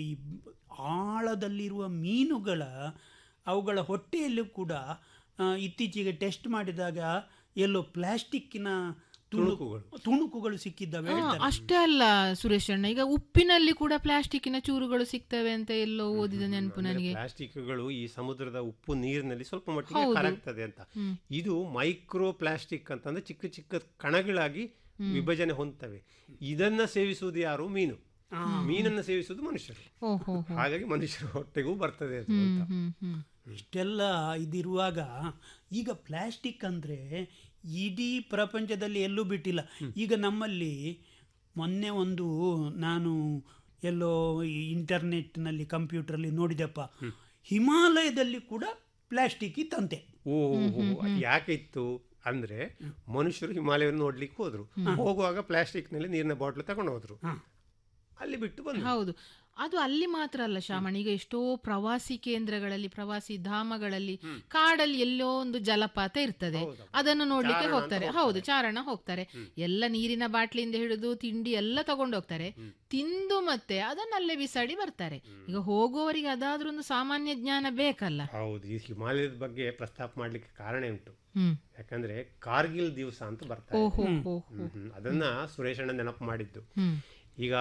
ಆಳದಲ್ಲಿರುವ ಮೀನುಗಳ ಅವುಗಳ ಹೊಟ್ಟೆಯಲ್ಲೂ ಕೂಡ ಆ, ಇತ್ತೀಚೆಗೆ ಟೆಸ್ಟ್ ಮಾಡಿದಾಗ ಎಲ್ಲೋ ಪ್ಲಾಸ್ಟಿಕ್ಕಿನ ತುಣುಕುಗಳು ತುಣುಕುಗಳು ಸಿಕ್ಕಿದ್ದಾವೆ ಹಾ, ಹೇಳ್ತಾರೆ. ಅಷ್ಟೇ ಅಲ್ಲ ಸುರೇಶ್ ಅಣ್ಣ ಈಗ ಉಪ್ಪಿನಲ್ಲಿ ಕೂಡ ಪ್ಲಾಸ್ಟಿಕ್ಕಿನ ಚೂರುಗಳು ಸಿಗ್ತವೆ ಅಂತ ಎಲ್ಲೋ ಓದಿದ ನೆನಪು ನನಗೆ ಪ್ಲಾಸ್ಟಿಕ್ಗಳು ಈ ಸಮುದ್ರದ ಉಪ್ಪು ನೀರಿನಲ್ಲಿ ಸ್ವಲ್ಪ ಮಟ್ಟಿಗೆ ಹೌದು. ಕರಗ್ತದೆ ಅಂತ ಹ್ಮ್. ಇದು ಮೈಕ್ರೋ ಪ್ಲಾಸ್ಟಿಕ್ ಅಂತಂದ್ರೆ ಚಿಕ್ಕ ಚಿಕ್ಕ ಕಣಗಳಾಗಿ ವಿಭಜನೆ ಹೊಂದ್ತವೆ ಇದನ್ನ ಸೇವಿಸುವುದು ಯಾರು ಮೀನು ಮೀನನ್ನ ಸೇವಿಸುವುದು ಮನುಷ್ಯರು ಓಹೋ ಹಾಗಾಗಿ ಮನುಷ್ಯರ ಹೊಟ್ಟೆಗೂ ಬರ್ತದೆ ಅದು ಹ್ಮ್ ಅಂತ ಹ್ಮ್ ಹ್ಮ್ ಇಷ್ಟೆಲ್ಲ ಇದಿರುವಾಗ ಈಗ ಪ್ಲಾಸ್ಟಿಕ್ ಅಂದರೆ ಇಡೀ ಪ್ರಪಂಚದಲ್ಲಿ ಎಲ್ಲೂ ಬಿಟ್ಟಿಲ್ಲ ಈಗ ನಮ್ಮಲ್ಲಿ ಮೊನ್ನೆ ಒಂದು ನಾನು ಎಲ್ಲೋ ಈ ಇಂಟರ್ನೆಟ್ನಲ್ಲಿ ಕಂಪ್ಯೂಟ್ರಲ್ಲಿ ನೋಡಿದೆಪ್ಪ ಹಿಮಾಲಯದಲ್ಲಿ ಕೂಡ ಪ್ಲಾಸ್ಟಿಕ್ ಇತ್ತಂತೆ ಓ ಯಾಕೆ ಇತ್ತು ಅಂದ್ರೆ ಮನುಷ್ಯರು ಹಿಮಾಲಯವನ್ನು ನೋಡ್ಲಿಕ್ಕೆ ಹೋದ್ರು ಹೋಗುವಾಗ ಪ್ಲಾಸ್ಟಿಕ್ ನಲ್ಲಿ ನೀರಿನ ಬಾಟ್ಲು ತಗೊಂಡು ಹೋದ್ರು ಅಲ್ಲಿ ಬಿಟ್ಟು ಬಂದ್ರು ಹೌದು ಅದು ಅಲ್ಲಿ ಮಾತ್ರ ಅಲ್ಲ ಶಾಮಣ್ಣ ಈಗ ಎಷ್ಟೋ ಪ್ರವಾಸಿ ಕೇಂದ್ರಗಳಲ್ಲಿ ಪ್ರವಾಸಿ ಧಾಮಗಳಲ್ಲಿ ಕಾಡಲ್ಲಿ ಎಲ್ಲೋ ಒಂದು ಜಲಪಾತ ಇರ್ತದೆ ಅದನ್ನು ನೋಡ್ಲಿಕ್ಕೆ ಚಾರಣ ಅಂತ ಹೋಗ್ತಾರೆ ಹೌದು ಚಾರಣ ಹೋಗ್ತಾರೆ ಎಲ್ಲ ನೀರಿನ ಬಾಟ್ಲಿಯಿಂದ ಹಿಡಿದು ತಿಂಡಿ ಎಲ್ಲ ತಗೊಂಡು ಹೋಗ್ತಾರೆ ತಿಂದು ಮತ್ತೆ ಅದನ್ನಲ್ಲೇ ಬಿಸಾಡಿ ಬರ್ತಾರೆ ಈಗ ಹೋಗುವವರಿಗೆ ಅದಾದ್ರೂ ಒಂದು ಸಾಮಾನ್ಯ ಜ್ಞಾನ ಬೇಕಲ್ಲ ಹೌದು ಈ ಹಿಮಾಲಯದ ಬಗ್ಗೆ ಪ್ರಸ್ತಾಪ ಮಾಡ್ಲಿಕ್ಕೆ ಕಾರಣ ಉಂಟು ಹ್ಮ್ ಯಾಕಂದ್ರೆ ಕಾರ್ಗಿಲ್ ದಿವಸ ಅಂತ ಬರ್ತಾರೆ ಓಹೋ ಹೋ ಹ್ಮ್, ಹ್ಮ್. ಅದನ್ನ ಸುರೇಶ್ ಅಣ್ಣ ನೆನಪು ಮಾಡಿದ್ದು ಹ್ಮ್ ಈಗ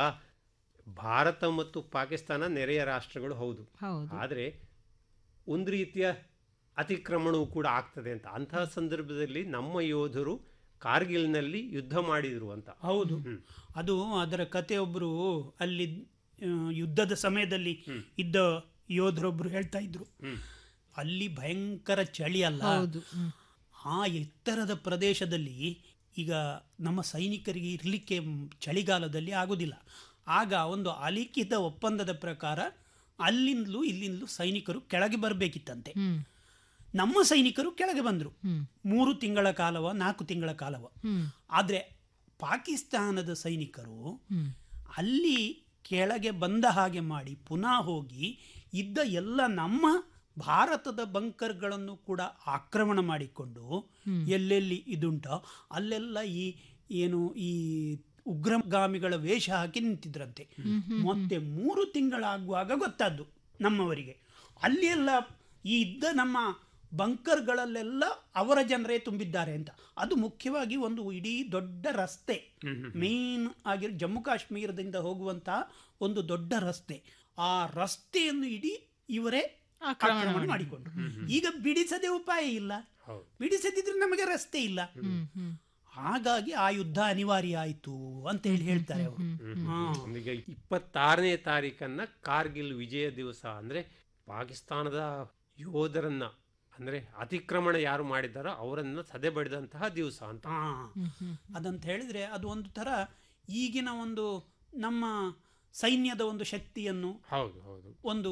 ಭಾರತ ಮತ್ತು ಪಾಕಿಸ್ತಾನ ನೆರೆಯ ರಾಷ್ಟ್ರಗಳು ಹೌದು ಹೌದು ಆದರೆ ಒಂದು ರೀತಿಯ ಅತಿಕ್ರಮಣವು ಕೂಡ ಆಗ್ತದೆ ಅಂತ ಅಂತಹ ಸಂದರ್ಭದಲ್ಲಿ ನಮ್ಮ ಯೋಧರು ಕಾರ್ಗಿಲ್ನಲ್ಲಿ ಯುದ್ಧ ಮಾಡಿದ್ರು ಅಂತ ಹೌದು ಅದು ಅದರ ಕತೆ ಒಬ್ಬರು ಅಲ್ಲಿ ಆ, ಯುದ್ಧದ ಸಮಯದಲ್ಲಿ ಇದ್ದ ಯೋಧರೊಬ್ರು ಹೇಳ್ತಾ ಇದ್ರು ಅಲ್ಲಿ ಭಯಂಕರ ಚಳಿ ಅಲ್ಲ ಹೌದು ಹ್ಮ್. ಆ ಎತ್ತರದ ಪ್ರದೇಶದಲ್ಲಿ ಈಗ ನಮ್ಮ ಸೈನಿಕರಿಗೆ ಇರಲಿಕ್ಕೆ ಚಳಿಗಾಲದಲ್ಲಿ ಆಗುದಿಲ್ಲ ಆಗ ಒಂದು ಅಲಿಖಿತ ಒಪ್ಪಂದದ ಪ್ರಕಾರ ಅಲ್ಲಿಂದಲೂ ಇಲ್ಲಿಂದಲೂ ಸೈನಿಕರು ಕೆಳಗೆ ಬರಬೇಕಿತ್ತಂತೆ ಹ್ಮ್ ನಮ್ಮ ಸೈನಿಕರು ಕೆಳಗೆ ಬಂದರು ಹ್ಮ್ ಮೂರು ತಿಂಗಳ ಕಾಲವ ನಾಲ್ಕು ತಿಂಗಳ ಕಾಲವ ಹ್ಮ್ ಆದರೆ ಪಾಕಿಸ್ತಾನದ ಸೈನಿಕರು ಹ್ಮ್ ಅಲ್ಲಿ ಕೆಳಗೆ ಬಂದ ಹಾಗೆ ಮಾಡಿ ಪುನಃ ಹೋಗಿ ಇದ್ದ ಎಲ್ಲ ನಮ್ಮ ಭಾರತದ ಬಂಕರ್ಗಳನ್ನು ಕೂಡ ಆಕ್ರಮಣ ಮಾಡಿಕೊಂಡು ಎಲ್ಲೆಲ್ಲಿ ಇದುಂಟೋ ಅಲ್ಲೆಲ್ಲ ಈ ಏನು ಈ ಉಗ್ರಗಾಮಿಗಳ ವೇಷ ಹಾಕಿ ನಿಂತಿದ್ರಂತೆ ಮತ್ತೆ ಮೂರು ತಿಂಗಳಾಗುವಾಗ ಗೊತ್ತಾದ್ದು ನಮ್ಮವರಿಗೆ ಅಲ್ಲಿ ಎಲ್ಲ ಈ ಇದ್ದ ನಮ್ಮ ಬಂಕರ್ಗಳಲ್ಲೆಲ್ಲ ಅವರ ಜನರೇ ತುಂಬಿದ್ದಾರೆ ಅಂತ ಅದು ಮುಖ್ಯವಾಗಿ ಒಂದು ಇಡೀ ದೊಡ್ಡ ರಸ್ತೆ ಮೇನ್ ಆಗಿರೋ ಜಮ್ಮು ಕಾಶ್ಮೀರದಿಂದ ಹೋಗುವಂತಹ ಒಂದು ದೊಡ್ಡ ರಸ್ತೆ ಆ ರಸ್ತೆಯನ್ನು ಇಡೀ ಇವರೇ ಆಕ್ರಮಣ ಆಕ್ರಮಣ ಮಾಡಿ. ಮಾಡಿಕೊಂಡ್ರು ಈಗ ಬಿಡಿಸದೆ ಉಪಾಯ ಇಲ್ಲ ಹೌದು. ಬಿಡಿಸದಿದ್ರೆ ನಮಗೆ ರಸ್ತೆ ಇಲ್ಲ ಹ್ಮ್ ಹ್ಮ್ ಹಾಗಾಗಿ ಆ ಯುದ್ಧ ಅನಿವಾರ್ಯ ಆಯಿತು ಅಂತ ಹೇಳಿ ಹೇಳ್ತಾರೆ ಅವರು ಹಾ ಈಗ ಇಪ್ಪತ್ತಾರನೇ ತಾರೀಕನ್ನ ಕಾರ್ಗಿಲ್ ವಿಜಯ ದಿವಸ ಅಂದ್ರೆ ಪಾಕಿಸ್ತಾನದ ಯೋಧರನ್ನ ಅಂದ್ರೆ ಅತಿಕ್ರಮಣ ಯಾರು ಮಾಡಿದ್ದಾರೋ ಅವರನ್ನ ಸದೆ ಬಡಿದಂತಹ ದಿವಸ ಅಂತ ಹಾ ಅದಂತ ಹೇಳಿದ್ರೆ ಅದು ಒಂದು ಥರ ಈಗಿನ ಒಂದು ನಮ್ಮ ಸೈನ್ಯದ ಒಂದು ಶಕ್ತಿಯನ್ನು ಹೌದು ಹೌದು ಒಂದು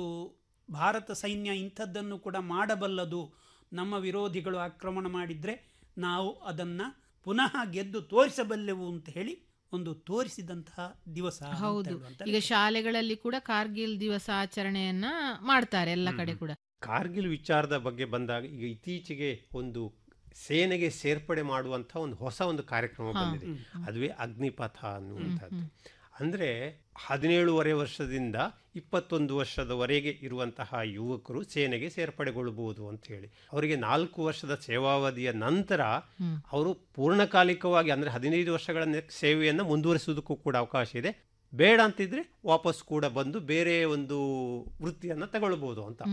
ಭಾರತ ಸೈನ್ಯ ಇಂಥದ್ದನ್ನು ಕೂಡ ಮಾಡಬಲ್ಲದು ನಮ್ಮ ವಿರೋಧಿಗಳು ಆಕ್ರಮಣ ಮಾಡಿದ್ರೆ ನಾವು ಅದನ್ನ ಪುನಃ ಗೆದ್ದು ತೋರಿಸಬಲ್ಲೆವು ಅಂತ ಹೇಳಿ ಒಂದು ತೋರಿಸಿದಂತಹ ದಿವಸ ಅಂತ ಹೌದು ಹೇಳುವಂತ ಈಗ ಶಾಲೆಗಳಲ್ಲಿ ಕೂಡ ಕಾರ್ಗಿಲ್ ದಿವಸ ಆಚರಣೆಯನ್ನ ಮಾಡ್ತಾರೆ ಎಲ್ಲ ಕಡೆ ಕೂಡ ಕಾರ್ಗಿಲ್ ವಿಚಾರದ ಬಗ್ಗೆ ಬಂದಾಗ ಈಗ ಇತ್ತೀಚೆಗೆ ಒಂದು ಸೇನೆಗೆ ಸೇರ್ಪಡೆ ಮಾಡುವಂಥ ಒಂದು ಹೊಸ ಒಂದು ಕಾರ್ಯಕ್ರಮ ಬಂದಿದೆ ಅದುವೇ ಅಗ್ನಿಪಥ ಅನ್ನುವಂಥದ್ದು ಅಂದರೆ ಹದಿನೇಳುವರೆ ವರ್ಷದಿಂದ ಇಪ್ಪತ್ತೊಂದು ವರ್ಷದವರೆಗೆ ಇರುವಂತಹ ಯುವಕರು ಸೇನೆಗೆ ಸೇರ್ಪಡೆಗೊಳ್ಳಬಹುದು ಅಂತ ಹೇಳಿ ಅವರಿಗೆ ನಾಲ್ಕು ವರ್ಷದ ಸೇವಾವಧಿಯ ನಂತರ ಅವರು ಪೂರ್ಣಕಾಲಿಕವಾಗಿ ಅಂದರೆ ಹದಿನೈದು ವರ್ಷಗಳ ನೆ- ಸೇವೆಯನ್ನು ಮುಂದುವರಿಸುವುದಕ್ಕೂ ಕೂಡ ಅವಕಾಶ ಇದೆ ಬೇಡ ಅಂತಿದ್ರೆ ವಾಪಸ್ ಕೂಡ ಬಂದು ಬೇರೆ ಒಂದು ವೃತ್ತಿಯನ್ನು ತಗೊಳ್ಬಹುದು ಅಂತ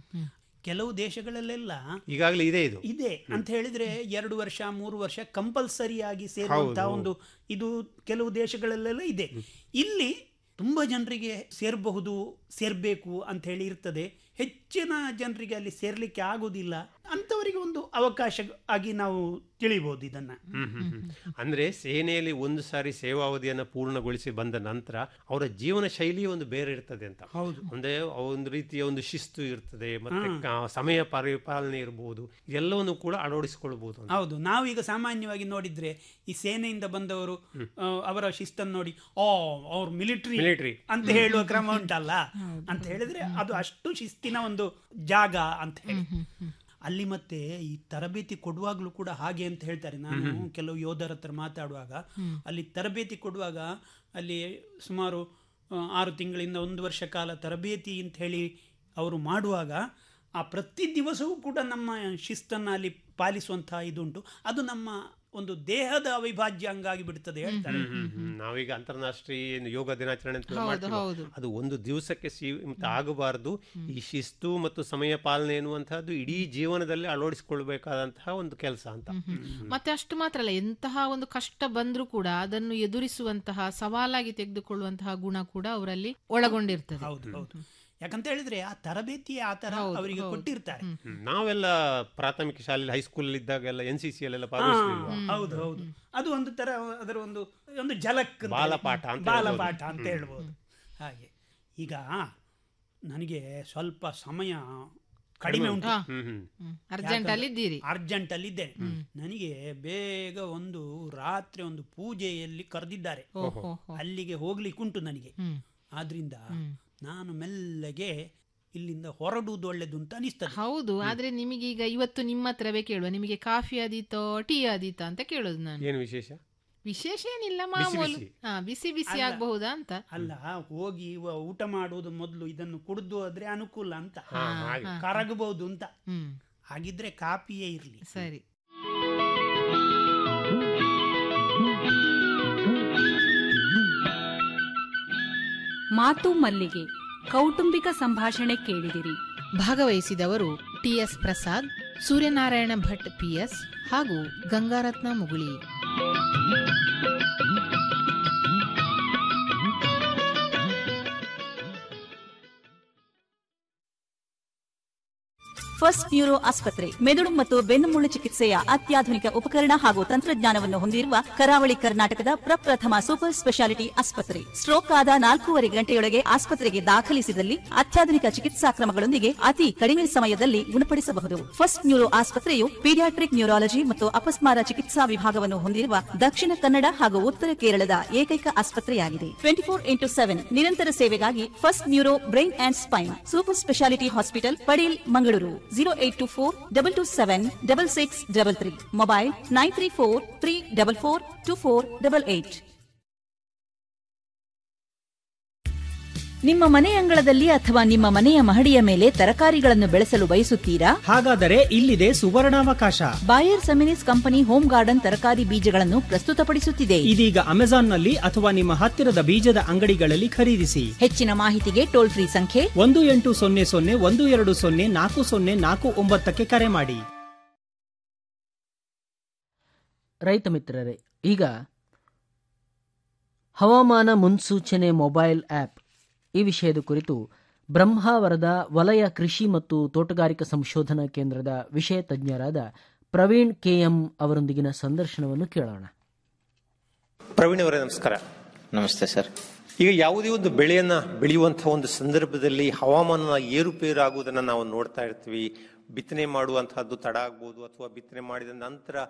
ಕೆಲವು ದೇಶಗಳಲ್ಲೆಲ್ಲ ಈಗಾಗಲೇ ಇದೆ ಇದು ಇದೆ ಅಂತ ಹೇಳಿದ್ರೆ ಎರಡು ವರ್ಷ ಮೂರು ವರ್ಷ ಕಂಪಲ್ಸರಿ ಆಗಿ ಸೇರುವಂತಹ ಹೌದು. ಒಂದು ಇದು ಕೆಲವು ದೇಶಗಳಲ್ಲೆಲ್ಲ ಇದೆ ಇಲ್ಲಿ ತುಂಬಾ ಜನರಿಗೆ ಸೇರಬಹುದು ಸೇರ್ಬೇಕು ಅಂತ ಹೇಳಿ ಇರ್ತದೆ ಹೆಚ್ಚಿನ ಜನರಿಗೆ ಅಲ್ಲಿ ಸೇರ್ಲಿಕ್ಕೆ ಆಗುದಿಲ್ಲ ಅಂತವರಿಗೆ ಒಂದು ಅವಕಾಶ ಆಗಿ ನಾವು ತಿಳಿಬಹುದು ಇದನ್ನ ಹ್ಮ್ ಹ್ಮ್ ಹ್ಮ್. ಅಂದ್ರೆ ಸೇನೆಯಲ್ಲಿ ಒಂದು ಸಾರಿ ಸೇವಾವಧಿಯನ್ನು ಪೂರ್ಣಗೊಳಿಸಿ ಬಂದ ನಂತರ ಅವರ ಜೀವನ ಶೈಲಿ ಒಂದು ಬೇರೆ ಇರ್ತದೆ ಅಂತ ಹೌದು ಅಂದ್ರೆ ಒಂದು ರೀತಿಯ ಒಂದು ಶಿಸ್ತು ಇರ್ತದೆ ಮತ್ತೆ ಹ್ಮ್. ಕ- ಸಮಯ ಪರಿಪಾಲನೆ ಇರಬಹುದು ಎಲ್ಲವನ್ನು ಕೂಡ ಅಳವಡಿಸಿಕೊಳ್ಬಹುದು ಅಂತ. ಹೌದು ನಾವೀಗ ಸಾಮಾನ್ಯವಾಗಿ ನೋಡಿದ್ರೆ ಈ ಸೇನೆಯಿಂದ ಬಂದವರು ಆ, ಅವರ ಶಿಸ್ತನ್ನು ನೋಡಿ ಓ ಅವ್ರು ಮಿಲಿಟರಿ Military. ಅಂತ ಹೇಳುವ ಕ್ರಮ ಉಂಟಲ್ಲ ಅಂತ ಹೇಳಿದ್ರೆ ಅದು ಅಷ್ಟು ಶಿಸ್ತಿನ ಒಂದು ಜಾಗ ಅಂತ ಹೇಳಿ ಅಲ್ಲಿ ಮತ್ತೆ ಈ ತರಬೇತಿ ಕೊಡುವಾಗಲೂ ಕೂಡ ಹಾಗೆ ಅಂತ ಹೇಳ್ತಾರೆ ನಾನು ಹ್ಮ್. ಕೆಲವು ಯೋಧರ ಹತ್ರ ಮಾತಾಡುವಾಗ ಅಲ್ಲಿ ತರಬೇತಿ ಕೊಡುವಾಗ ಅಲ್ಲಿ ಸುಮಾರು ಆ, ಆರು ತಿಂಗಳಿಂದ ಒಂದು ವರ್ಷ ಕಾಲ ತರಬೇತಿ ಅಂತ ಹೇಳಿ ಅವರು ಮಾಡುವಾಗ ಆ ಪ್ರತಿ ದಿವಸವೂ ಕೂಡ ನಮ್ಮ ಶಿಸ್ತನ್ನು ಅಲ್ಲಿ ಪಾಲಿಸುವಂತಹ ಇದುಂಟು ಅದು ನಮ್ಮ ಒಂದು ದೇಹದ ಅವಿಭಾಜ್ಯ ಅಂಗಾಗಿ ಬಿಡ್ತದೆ ಹೇಳ್ತಾರೆ ಹ್ಮ್, ಹ್ಮ್, ಹ್ಮ್. ನಾವೀಗ ಅಂತಾರಾಷ್ಟ್ರೀಯ ಯೋಗ ದಿನಾಚರಣೆ ಅಂತ ಹೌದು, ಮಾಡ್ತೀವಿ. ಹೌದು. ಅದು ಒಂದು ದಿವಸಕ್ಕೆ ಸೀಮಿತ ಆಗಬಾರದು ಈ ಶಿಸ್ತು ಮತ್ತು ಸಮಯ ಪಾಲನೆ ಎನ್ನುವಂತಹದ್ದು ಇಡೀ ಜೀವನದಲ್ಲಿ ಅಳವಡಿಸಿಕೊಳ್ಬೇಕಾದಂತಹ ಒಂದು ಕೆಲಸ ಅಂತ ಮತ್ತೆ ಅಷ್ಟು ಮಾತ್ರ ಅಲ್ಲ ಎಂತಹ ಒಂದು ಕಷ್ಟ ಬಂದ್ರೂ ಕೂಡ ಅದನ್ನು ಎದುರಿಸುವಂತಹ ಸವಾಲಾಗಿ ತೆಗೆದುಕೊಳ್ಳುವಂತಹ ಗುಣ ಕೂಡ ಅವರಲ್ಲಿ ಒಳಗೊಂಡಿರ್ತದೆ ಹೌದು ಹೌದು ಯಾಕಂತ ಹೇಳಿದ್ರೆ ಆ ತರಬೇತಿ ಆ ತರ ಹೌದು, ಅವರಿಗೆ ಹೌದು. ಕೊಟ್ಟಿರ್ತಾರೆ ಹ್ಮ್. ನಾವೆಲ್ಲ ಪ್ರಾಥಮಿಕ ಶಾಲೆಯಲ್ಲಿ ಹೈಸ್ಕೂಲ್ ಇದ್ದಾಗೆಲ್ಲ ಎನ್ ಸಿ ಸಿ ಅಲ್ಲೆಲ್ಲ ಹಾ, ಭಾಗವಹಿಸ್ಲಿಲ್ವಾ ಹೌದು ಹೌದು ಅದು ಒಂದು ತರ ಅದರ ಒಂದು ಒಂದು ಝಲಕ್ ಅಂತ ಬಾಲಪಾಠ ಹೇಳಿ. ಅಂತ ಬಾಲಪಾಠ ಹೇಳ್ಬೋದು. ಅಂತ ಹ್ಮ್. ಹೇಳ್ಬೋದು ಹಾಗೆ ಈಗ ನನಗೆ ಸ್ವಲ್ಪ ಸಮಯ ಕಡಿಮೆ ಉಂಟು ಹಾ. ಹ್ಮ್, ಹ್ಮ್. ಹ್ಮ್. Urgent ಅಲ್ಲಿ ಇದ್ದೀರಿ. ಅರ್ಜೆಂಟ್ ಅಲ್ಲಿ ಇದ್ದೇನೆ ನನಗೆ ಬೇಗ ಒಂದು ರಾತ್ರಿ ಒಂದು ಪೂಜೆಯಲ್ಲಿ ಕರೆದಿದ್ದಾರೆ ಓಹೋ. ಅಲ್ಲಿಗೆ ಹೋಗ್ಲಿಕ್ಕೆ ಉಂಟು ನನಗೆ ಹ್ಮ್. ಆದ್ರಿಂದ ನಾನು ಮೆಲ್ಲಗೆ ಇಲ್ಲಿಂದ ಹೊರಡುವುದು ಒಳ್ಳೇದು ಅಂತ ಅನಿಸ್ತದೆ ಹೌದು ಆದ್ರೆ ನಿಮಗೆ ಈಗ ಇವತ್ತು ನಿಮ್ಮ ಹತ್ರವೇ ಕೇಳುವ ನಿಮಗೆ ಕಾಫಿ ಆದೀತೋ ಟೀ ಆದೀತಾ ಅಂತ ಕೇಳೋದು ನಾನು ಏನು ವಿಶೇಷ ವಿಶೇಷ ಏನಿಲ್ಲ ಬಿಸಿ ಮಾಮೂಲು ಬಿಸಿ. ಹಾ ಬಿಸಿ ಬಿಸಿ ಅಲ್ಲ. ಆಗ್ಬಹುದಾ ಅಂತ ಅಲ್ಲ ಹೋಗಿ ಇವ ಊಟ ಮಾಡುವುದು ಮೊದಲು ಇದನ್ನು ಕುಡಿದು ಆದ್ರೆ ಅನುಕೂಲ ಅಂತ ಹಾ, ಹಾಗೆ. ಹಾ. ಕರಗಬಹುದು ಅಂತ ಹ್ಮ್ ಹಾಗಿದ್ರೆ ಕಾಪಿಯೇ ಇರ್ಲಿ ಸರಿ ಮಾತು ಮಲ್ಲಿಗೆ ಕೌಟುಂಬಿಕ ಸಂಭಾಷಣೆ ಕೇಳಿದಿರಿ ಭಾಗವಹಿಸಿದವರು ಟಿಎಸ್ ಪ್ರಸಾದ್ ಸೂರ್ಯನಾರಾಯಣ ಭಟ್ ಪಿಎಸ್ ಹಾಗೂ ಗಂಗಾರತ್ನ ಮುಗುಳಿ ಫಸ್ಟ್ ನ್ಯೂರೋ ಆಸ್ಪತ್ರೆ ಮೆದುಳು ಮತ್ತು ಬೆನ್ನುಮೂಳು ಚಿಕಿತ್ಸೆಯ ಅತ್ಯಾಧುನಿಕ ಉಪಕರಣ ಹಾಗೂ ತಂತ್ರಜ್ಞಾನವನ್ನು ಹೊಂದಿರುವ ಕರಾವಳಿ ಕರ್ನಾಟಕದ ಪ್ರಪ್ರಥಮ ಸೂಪರ್ ಸ್ಪೆಷಾಲಿಟಿ ಆಸ್ಪತ್ರೆ ಸ್ಟ್ರೋಕ್ ಆದ ನಾಲ್ಕೂವರೆ ಗಂಟೆಯೊಳಗೆ ಆಸ್ಪತ್ರೆಗೆ ದಾಖಲಿಸಿದಲ್ಲಿ ಅತ್ಯಾಧುನಿಕ ಚಿಕಿತ್ಸಾ ಕ್ರಮಗಳೊಂದಿಗೆ ಅತಿ ಕಡಿಮೆ ಸಮಯದಲ್ಲಿ ಗುಣಪಡಿಸಬಹುದು ಫಸ್ಟ್ ನ್ಯೂರೋ ಆಸ್ಪತ್ರೆಯು ಪೀಡಿಯಾಟ್ರಿಕ್ ನ್ಯೂರಾಲಜಿ ಮತ್ತು ಅಪಸ್ಮಾರ ಚಿಕಿತ್ಸಾ ವಿಭಾಗವನ್ನು ಹೊಂದಿರುವ ದಕ್ಷಿಣ ಕನ್ನಡ ಹಾಗೂ ಉತ್ತರ ಕೇರಳದ ಏಕೈಕ ಆಸ್ಪತ್ರೆಯಾಗಿದೆ ಟ್ವೆಂಟಿ ಫೋರ್ ಇಂಟು ಸೆವೆನ್ ನಿರಂತರ ಸೇವೆಗಾಗಿ first neuro brain and spine super speciality hospital Padil Mangaluru zero eight two four double two seven double six double three mobile nine three four three double four two four double eight ನಿಮ್ಮ ಮನೆ ಅಂಗಳದಲ್ಲಿ ಅಥವಾ ನಿಮ್ಮ ಮನೆಯ ಮಹಡಿಯ ಮೇಲೆ ತರಕಾರಿಗಳನ್ನು ಬೆಳೆಸಲು ಬಯಸುತ್ತೀರಾ ಹಾಗಾದರೆ ಇಲ್ಲಿದೆ ಸುವರ್ಣಾವಕಾಶ Bayer Seminis company home garden ತರಕಾರಿ ಬೀಜಗಳನ್ನು ಪ್ರಸ್ತುತಪಡಿಸುತ್ತಿದೆ ಇದೀಗ ಅಮೆಜಾನ್ನಲ್ಲಿ ಅಥವಾ ನಿಮ್ಮ ಹತ್ತಿರದ ಬೀಜದ ಅಂಗಡಿಗಳಲ್ಲಿ ಖರೀದಿಸಿ ಹೆಚ್ಚಿನ ಮಾಹಿತಿಗೆ ಟೋಲ್ ಫ್ರೀ ಸಂಖ್ಯೆ ಒಂದು ಎಂಟು ಸೊನ್ನೆ ಸೊನ್ನೆ ಒಂದು ಎರಡು ಸೊನ್ನೆ ನಾಲ್ಕು ಸೊನ್ನೆ ನಾಲ್ಕು ಒಂಬತ್ತಕ್ಕೆ ಕರೆ ಮಾಡಿ ರೈತ ಮಿತ್ರರೇ ಈಗ ಹವಾಮಾನ ಮುನ್ಸೂಚನೆ ಮೊಬೈಲ್ ಆಪ್ ಈ ವಿಷಯದ ಕುರಿತು ಬ್ರಹ್ಮಾವರದ ವಲಯ ಕೃಷಿ ಮತ್ತು ತೋಟಗಾರಿಕಾ ಸಂಶೋಧನಾ ಕೇಂದ್ರದ ವಿಷಯ ತಜ್ಞರಾದ ಪ್ರವೀಣ್ ಕೆಎಂ ಅವರೊಂದಿಗಿನ ಸಂದರ್ಶನವನ್ನು ಕೇಳೋಣ ಪ್ರವೀಣ್ ಅವರೇ ನಮಸ್ಕಾರ ನಮಸ್ತೆ ಸರ್ ಈಗ ಯಾವುದೇ ಒಂದು ಬೆಳೆಯನ್ನ ಬೆಳೆಯುವಂತಹ ಒಂದು ಸಂದರ್ಭದಲ್ಲಿ ಹವಾಮಾನ ಏರುಪೇರು ಆಗುವುದನ್ನ ನಾವು ನೋಡ್ತಾ ಇರ್ತೀವಿ ಬಿತ್ತನೆ ಮಾಡುವಂತಹದ್ದು ತಡ ಆಗ್ಬೋದು ಅಥವಾ ಬಿತ್ತನೆ ಮಾಡಿದ ನಂತರ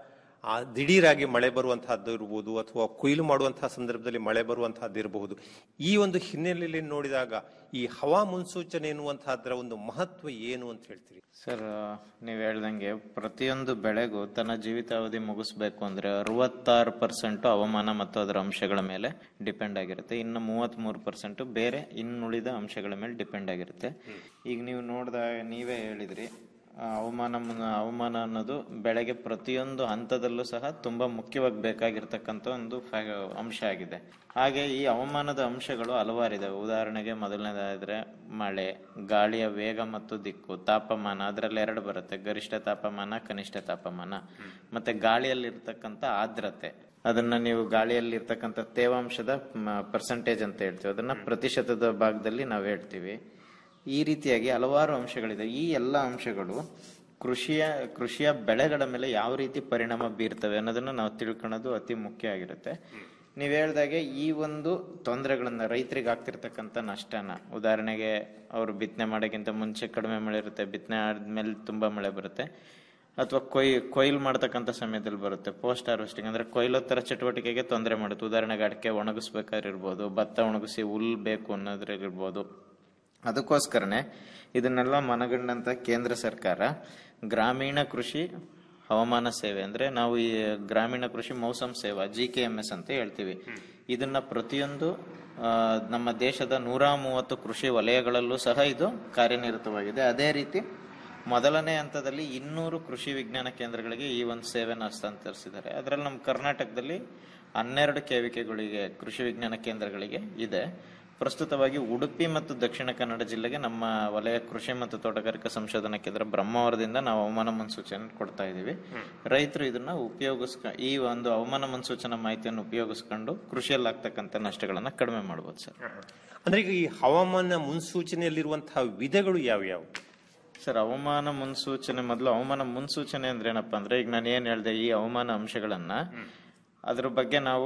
ಆ ದಿಢೀರಾಗಿ ಮಳೆ ಬರುವಂತಹದ್ದು ಇರಬಹುದು ಅಥವಾ ಕೊಯ್ಲು ಮಾಡುವಂತಹ ಸಂದರ್ಭದಲ್ಲಿ ಮಳೆ ಬರುವಂತಹದ್ದು ಇರಬಹುದು ಈ ಒಂದು ಹಿನ್ನೆಲೆಯಲ್ಲಿ ನೋಡಿದಾಗ ಈ ಹವಾ ಮುನ್ಸೂಚನೆ ಎನ್ನುವಂತಹದ್ರ ಒಂದು ಮಹತ್ವ ಏನು ಅಂತ ಹೇಳ್ತೀರಿ ಸರ್ ನೀವು ಹೇಳ್ದಂಗೆ ಪ್ರತಿಯೊಂದು ಬೆಳೆಗೂ ತನ್ನ ಜೀವಿತಾವಧಿ ಮುಗಿಸ್ಬೇಕು ಅಂದ್ರೆ ಅರವತ್ತಾರು ಪರ್ಸೆಂಟ್ ಹವಾಮಾನ ಮತ್ತು ಅದರ ಅಂಶಗಳ ಮೇಲೆ ಡಿಪೆಂಡ್ ಆಗಿರುತ್ತೆ ಇನ್ನು ಮೂವತ್ತ್ಮೂರು ಪರ್ಸೆಂಟ್ ಬೇರೆ ಇನ್ನುಳಿದ ಅಂಶಗಳ ಮೇಲೆ ಡಿಪೆಂಡ್ ಆಗಿರುತ್ತೆ ಈಗ ನೀವು ನೋಡಿದಾಗ ನೀವೇ ಹೇಳಿದ್ರಿ ಆ, ಹವಾಮಾನ ಮುನ್ನ- ಹವಾಮಾನ ಅನ್ನೋದು ಬೆಳೆಗೆ ಪ್ರತಿಯೊಂದು ಹಂತದಲ್ಲೂ ಸಹ ತುಂಬಾ ಮುಖ್ಯವಾಗಿ ಬೇಕಾಗಿರ್ತಕ್ಕಂಥ ಒಂದು ಫ್ಯಾ- ಅಂಶ ಆಗಿದೆ ಹಾಗೆ ಈ ಹವಾಮಾನದ ಅಂಶಗಳು ಹಲವಾರಿದಾವೆ ಉದಾಹರಣೆಗೆ ಮೊದಲನೇದಾದ್ರೆ ಮಳೆ ಗಾಳಿಯ ವೇಗ ಮತ್ತು ದಿಕ್ಕು ತಾಪಮಾನ ಅದರಲ್ಲಿ ಎರಡು ಬರುತ್ತೆ ಗರಿಷ್ಠ ತಾಪಮಾನ ಕನಿಷ್ಠ ತಾಪಮಾನ ಮತ್ತೆ ಗಾಳಿಯಲ್ಲಿರ್ತಕ್ಕಂಥ ಆರ್ದ್ರತೆ ಅದನ್ನ ನೀವು ಗಾಳಿಯಲ್ಲಿ ಇರ್ತಕ್ಕಂಥ ತೇವಾಂಶದ ಪರ್ಸೆಂಟೇಜ್ ಅಂತ ಹೇಳ್ತೀವಿ ಅದನ್ನ ಪ್ರತಿಶತದ ಭಾಗದಲ್ಲಿ ನಾವು ಹೇಳ್ತೀವಿ ಈ ರೀತಿಯಾಗಿ ಹಲವಾರು ಅಂಶಗಳಿದೆ ಈ ಎಲ್ಲ ಅಂಶಗಳು ಕೃಷಿಯ ಕೃಷಿಯ ಬೆಳೆಗಳ ಮೇಲೆ ಯಾವ ರೀತಿ ಪರಿಣಾಮ ಬೀರ್ತವೆ ಅನ್ನೋದನ್ನ ನಾವು ತಿಳ್ಕೊಳ್ಳೋದು ಅತಿ ಮುಖ್ಯ ಆಗಿರುತ್ತೆ ನೀವು ಹೇಳ್ದಾಗೆ ಈ ಒಂದು ತೊಂದರೆಗಳನ್ನ ರೈತರಿಗೆ ಆಗ್ತಿರ್ತಕ್ಕಂಥ ನಷ್ಟನ ಉದಾಹರಣೆಗೆ ಅವರು ಬಿತ್ತನೆ ಮಾಡೋಕ್ಕಿಂತ ಮುಂಚೆ ಕಡಿಮೆ ಮಳೆ ಇರುತ್ತೆ ಬಿತ್ತನೆ ಆದ್ಮೇಲೆ ತುಂಬಾ ಮಳೆ ಬರುತ್ತೆ ಅಥವಾ ಕೊಯ್ ಕೊಯ್ಲು ಮಾಡ್ತಕ್ಕಂಥ ಸಮಯದಲ್ಲಿ ಬರುತ್ತೆ ಪೋಸ್ಟ್ ಹಾರ್ವೆಸ್ಟಿಂಗ್ ಅಂದ್ರೆ ಕೊಯ್ಲೋತ್ತರ ಚಟುವಟಿಕೆಗೆ ತೊಂದರೆ ಮಾಡುತ್ತೆ ಉದಾಹರಣೆಗೆ ಅಡಿಕೆ ಒಣಗಿಸ್ಬೇಕಾದ್ರೆ ಇರ್ಬೋದು ಭತ್ತ ಒಣಗಿಸಿ ಹುಲ್ ಬೇಕು ಅನ್ನೋದ್ರಲ್ಲಿ ಇರ್ಬೋದು ಅದಕ್ಕೋಸ್ಕರನೇ ಇದನ್ನೆಲ್ಲ ಮನಗಂಡಂತ ಕೇಂದ್ರ ಸರ್ಕಾರ ಗ್ರಾಮೀಣ ಕೃಷಿ ಹವಾಮಾನ ಸೇವೆ ಅಂದ್ರೆ ನಾವು ಈ ಗ್ರಾಮೀಣ ಕೃಷಿ ಮೌಸಮ್ ಸೇವಾ ಜಿ ಕೆ ಎಂ ಎಸ್ ಅಂತ ಹೇಳ್ತೀವಿ ಇದನ್ನ ಪ್ರತಿಯೊಂದು ಆ, ನಮ್ಮ ದೇಶದ ನೂರ ಮೂವತ್ತು ಕೃಷಿ ವಲಯಗಳಲ್ಲೂ ಸಹ ಇದು ಕಾರ್ಯನಿರತವಾಗಿದೆ ಅದೇ ರೀತಿ ಮೊದಲನೇ ಹಂತದಲ್ಲಿ ಇನ್ನೂರು ಕೃಷಿ ವಿಜ್ಞಾನ ಕೇಂದ್ರಗಳಿಗೆ ಈ ಒಂದು ಸೇವೆನ ಹಸ್ತಾಂತರಿಸಿದ್ದಾರೆ ಅದರಲ್ಲಿ ನಮ್ಮ ಕರ್ನಾಟಕದಲ್ಲಿ ಹನ್ನೆರಡು ಕೇವಿಕೆಗಳಿಗೆ ಕೃಷಿ ವಿಜ್ಞಾನ ಕೇಂದ್ರಗಳಿಗೆ ಇದೆ ಪ್ರಸ್ತುತವಾಗಿ ಉಡುಪಿ ಮತ್ತು ದಕ್ಷಿಣ ಕನ್ನಡ ಜಿಲ್ಲೆಗೆ ನಮ್ಮ ವಲಯ ಕೃಷಿ ಮತ್ತು ತೋಟಗಾರಿಕಾ ಸಂಶೋಧನಾ ಕೇಂದ್ರ ಬ್ರಹ್ಮಾವರದಿಂದ ನಾವು ಹವಾಮಾನ ಮುನ್ಸೂಚನೆ ಕೊಡ್ತಾ ಇದ್ದೀವಿ ರೈತರು ಇದನ್ನ ಉಪಯೋಗಿಸ್ಕ ಈ ಒಂದು ಹವಾಮಾನ ಮುನ್ಸೂಚನಾ ಮಾಹಿತಿಯನ್ನು ಉಪಯೋಗಿಸ್ಕೊಂಡು ಕೃಷಿಯಲ್ಲಿ ಆಗ್ತಕ್ಕಂಥ ನಷ್ಟಗಳನ್ನ ಕಡಿಮೆ ಮಾಡ್ಬೋದು ಸರ್ ಅಂದ್ರೆ ಈಗ ಈ ಹವಾಮಾನ ಮುನ್ಸೂಚನೆಯಲ್ಲಿರುವಂತಹ ವಿಧಗಳು ಯಾವ್ಯಾವು ಸರ್ ಹವಾಮಾನ ಮುನ್ಸೂಚನೆ ಮೊದಲು ಹವಾಮಾನ ಮುನ್ಸೂಚನೆ ಅಂದ್ರೆ ಏನಪ್ಪಾ ಅಂದ್ರೆ ಈಗ ನಾನು ಏನ್ ಹೇಳ್ದೆ ಈ ಹವಾಮಾನ ಅಂಶಗಳನ್ನ ಅದ್ರ ಬಗ್ಗೆ ನಾವು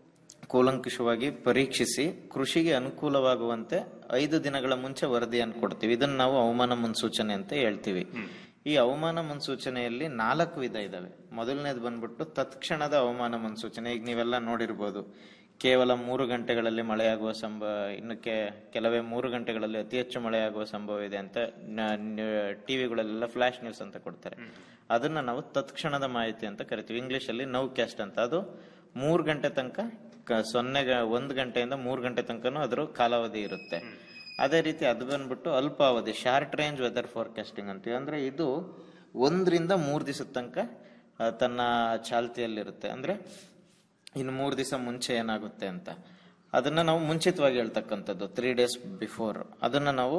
ಕೂಲಂಕುಷವಾಗಿ ಪರೀಕ್ಷಿಸಿ ಕೃಷಿಗೆ ಅನುಕೂಲವಾಗುವಂತೆ ಐದು ದಿನಗಳ ಮುಂಚೆ ವರದಿಯನ್ನು ಕೊಡ್ತೀವಿ ಇದನ್ನ ನಾವು ಹವಾಮಾನ ಮುನ್ಸೂಚನೆ ಅಂತ ಹೇಳ್ತೀವಿ ಈ ಹವಾಮಾನ ಮುನ್ಸೂಚನೆಯಲ್ಲಿ ನಾಲ್ಕು ವಿಧ ಇದಾವೆ ಮೊದಲನೇದು ಬಂದ್ಬಿಟ್ಟು ತತ್ಕ್ಷಣದ ಹವಾಮಾನ ಮುನ್ಸೂಚನೆ ಈಗ ನೀವೆಲ್ಲ ನೋಡಿರ್ಬೋದು ಕೇವಲ ಮೂರು ಗಂಟೆಗಳಲ್ಲಿ ಮಳೆಯಾಗುವ ಸಂಭವ ಇನ್ನು ಕೆ ಕೆಲವೇ ಮೂರು ಗಂಟೆಗಳಲ್ಲಿ ಅತಿ ಹೆಚ್ಚು ಮಳೆಯಾಗುವ ಸಂಭವ ಇದೆ ಅಂತ ಟಿವಿಗಳಲ್ಲೆಲ್ಲ ಫ್ಲಾಶ್ ನ್ಯೂಸ್ ಅಂತ ಕೊಡ್ತಾರೆ ಅದನ್ನ ನಾವು ತತ್ಕ್ಷಣದ ಮಾಹಿತಿ ಅಂತ ಕರಿತೀವಿ ಇಂಗ್ಲಿಷ್ ಅಲ್ಲಿ ನೌ ಕ್ಯಾಸ್ಟ್ ಅಂತ ಅದು ಮೂರು ಗಂಟೆ ತನಕ ಕ- ಸೊನ್ನೆ ಗ- ಒಂದು ಗಂಟೆಯಿಂದ ಮೂರು ಗಂಟೆ ತನಕನೂ ಅದರ ಕಾಲಾವಧಿ ಇರುತ್ತೆ ಅದೇ ರೀತಿ ಅದು ಬಂದ್ಬಿಟ್ಟು ಅಲ್ಪಾವಧಿ ಶಾರ್ಟ್ ರೇಂಜ್ ವೆದರ್ ಫೋರ್ಕಾಸ್ಟಿಂಗ್ ಅಂತೀವಿ ಅಂದ್ರೆ ಇದು ಒಂದರಿಂದ ಮೂರು ದಿವಸದ ತನಕ ಆ, ತನ್ನ ಚಾಲ್ತಿಯಲ್ಲಿರುತ್ತೆ ಅಂದ್ರೆ ಇನ್ನು ಮೂರು ದಿವಸ ಮುಂಚೆ ಏನಾಗುತ್ತೆ ಅಂತ ಅದನ್ನ ನಾವು ಮುಂಚಿತವಾಗಿ ಹೇಳ್ತಕ್ಕಂಥದ್ದು ತ್ರೀ ಡೇಸ್ ಬಿಫೋರ್ ಅದನ್ನ ನಾವು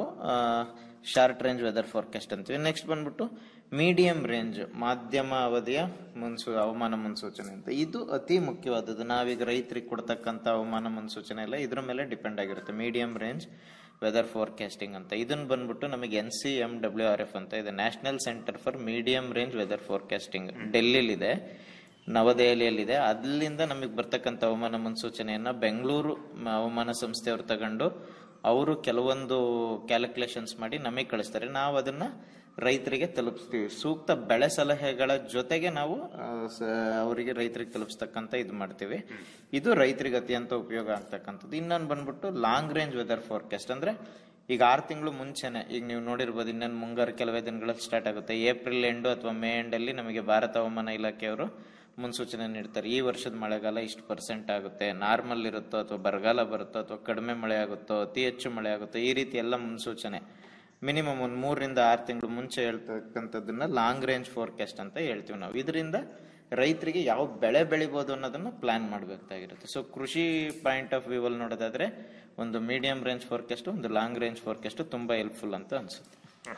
ಶಾರ್ಟ್ ರೇಂಜ್ ವೆದರ್ ಫೋರ್ಕಾಸ್ಟ್ ಅಂತೀವಿ ನೆಕ್ಸ್ಟ್ ಬಂದ್ಬಿಟ್ಟು ಮೀಡಿಯಂ ರೇಂಜ್ ಮಾಧ್ಯಮ ಅವಧಿಯ ಮುನ್ಸೂ ಹವಾಮಾನ ಮುನ್ಸೂಚನೆ ಅಂತ ಇದು ಅತಿ ಮುಖ್ಯವಾದದ್ದು ನಾವೀಗ ರೈತರಿಗೆ ಕೊಡ್ತಕ್ಕಂಥ ಹವಾಮಾನ ಮುನ್ಸೂಚನೆ ಎಲ್ಲ ಇದ್ರ ಮೇಲೆ ಡಿಪೆಂಡ್ ಆಗಿರುತ್ತೆ ಮೀಡಿಯಂ ರೇಂಜ್ ವೆದರ್ ಫೋರ್ಕಾಸ್ಟಿಂಗ್ ಅಂತ ಇದನ್ನ ಬಂದ್ಬಿಟ್ಟು ನಮಗೆ N C M W R F ಅಂತ ಇದೆ national centre for medium range weather forecasting ಡೆಲ್ಲಿಲಿದೆ ನವದೆಹಲಿಯಲ್ಲಿದೆ ಅಲ್ಲಿಂದ ನಮಗೆ ಬರ್ತಕ್ಕಂಥ ಹವಾಮಾನ ಮುನ್ಸೂಚನೆಯನ್ನ ಬೆಂಗಳೂರು ಮ- ಹವಾಮಾನ ಸಂಸ್ಥೆಯವರು ತಗೊಂಡು ಅವರು ಕೆಲವೊಂದು ಕ್ಯಾಲ್ಕುಲೇಷನ್ಸ್ ಮಾಡಿ ನಮಗೆ ಕಳಿಸ್ತಾರೆ ನಾವು ಅದನ್ನ ರೈತರಿಗೆ ತಲುಪಿಸ್ತೀವಿ ಸೂಕ್ತ ಬೆಳೆ ಸಲಹೆಗಳ ಜೊತೆಗೆ ನಾವು ಆ, ಸ- ಅವರಿಗೆ ರೈತರಿಗೆ ತಲುಪಿಸ್ತಕ್ಕಂಥ ಇದು ಮಾಡ್ತೀವಿ ಇದು ರೈತರಿಗೆ ಅತ್ಯಂತ ಉಪಯೋಗ ಆಗ್ತಕ್ಕಂಥದ್ದು ಇನ್ನೊಂದು ಬಂದ್ಬಿಟ್ಟು ಲಾಂಗ್ ರೇಂಜ್ ವೆದರ್ ಫೋರ್ಕಾಸ್ಟ್ ಅಂದ್ರೆ ಈಗ ಆರು ತಿಂಗಳು ಮುಂಚೆನೆ ಈಗ ನೀವು ನೋಡಿರ್ಬೋದು ಇನ್ನೊಂದು ಮುಂಗಾರು ಕೆಲವೇ ದಿನಗಳಲ್ಲಿ ಸ್ಟಾರ್ಟ್ ಆಗುತ್ತೆ ಏಪ್ರಿಲ್ ಎಂಡು ಅಥವಾ ಮೇ ಎಂಡಲ್ಲಿ ನಮಗೆ ಭಾರತ ಹವಾಮಾನ ಇಲಾಖೆಯವರು ಮುನ್ಸೂಚನೆ ನೀಡ್ತಾರೆ ಈ ವರ್ಷದ ಮಳೆಗಾಲ ಇಷ್ಟು ಪರ್ಸೆಂಟ್ ಆಗುತ್ತೆ ನಾರ್ಮಲ್ ಇರುತ್ತೋ ಅಥವಾ ಬರಗಾಲ ಬರುತ್ತೋ ಅಥವಾ ಕಡಿಮೆ ಮಳೆ ಆಗುತ್ತೋ ಅತಿ ಹೆಚ್ಚು ಮಳೆ ಆಗುತ್ತೋ ಈ ರೀತಿ ಎಲ್ಲ ಮುನ್ಸೂಚನೆ ಮಿನಿಮಮ್ ಒಂದು ಮೂರರಿಂದ ಆರು ತಿಂಗಳು ಮುಂಚೆ ಹೇಳ್ತಕ್ಕಂಥದ್ದನ್ನ ಲಾಂಗ್ ರೇಂಜ್ ಫೋರ್ಕಾಸ್ಟ್ ಅಂತ ಹೇಳ್ತೀವಿ ನಾವು ಇದರಿಂದ ರೈತರಿಗೆ ಯಾವ ಬೆಳೆ ಬೆಳಿಬೋದು ಅನ್ನೋದನ್ನ ಪ್ಲಾನ್ ಮಾಡಬೇಕಾಗಿರುತ್ತೆ ಸೊ ಕೃಷಿ ಪಾಯಿಂಟ್ ಆಫ್ ವ್ಯೂ ಅಲ್ಲಿ ನೋಡೋದಾದ್ರೆ ಒಂದು ಮೀಡಿಯಂ ರೇಂಜ್ ಫೋರ್ಕಾಸ್ಟ್ ಒಂದು ಲಾಂಗ್ ರೇಂಜ್ ಫೋರ್ಕಾಸ್ಟ್ ತುಂಬಾ ಹೆಲ್ಪ್ಫುಲ್ ಅಂತ ಅನ್ಸುತ್ತೆ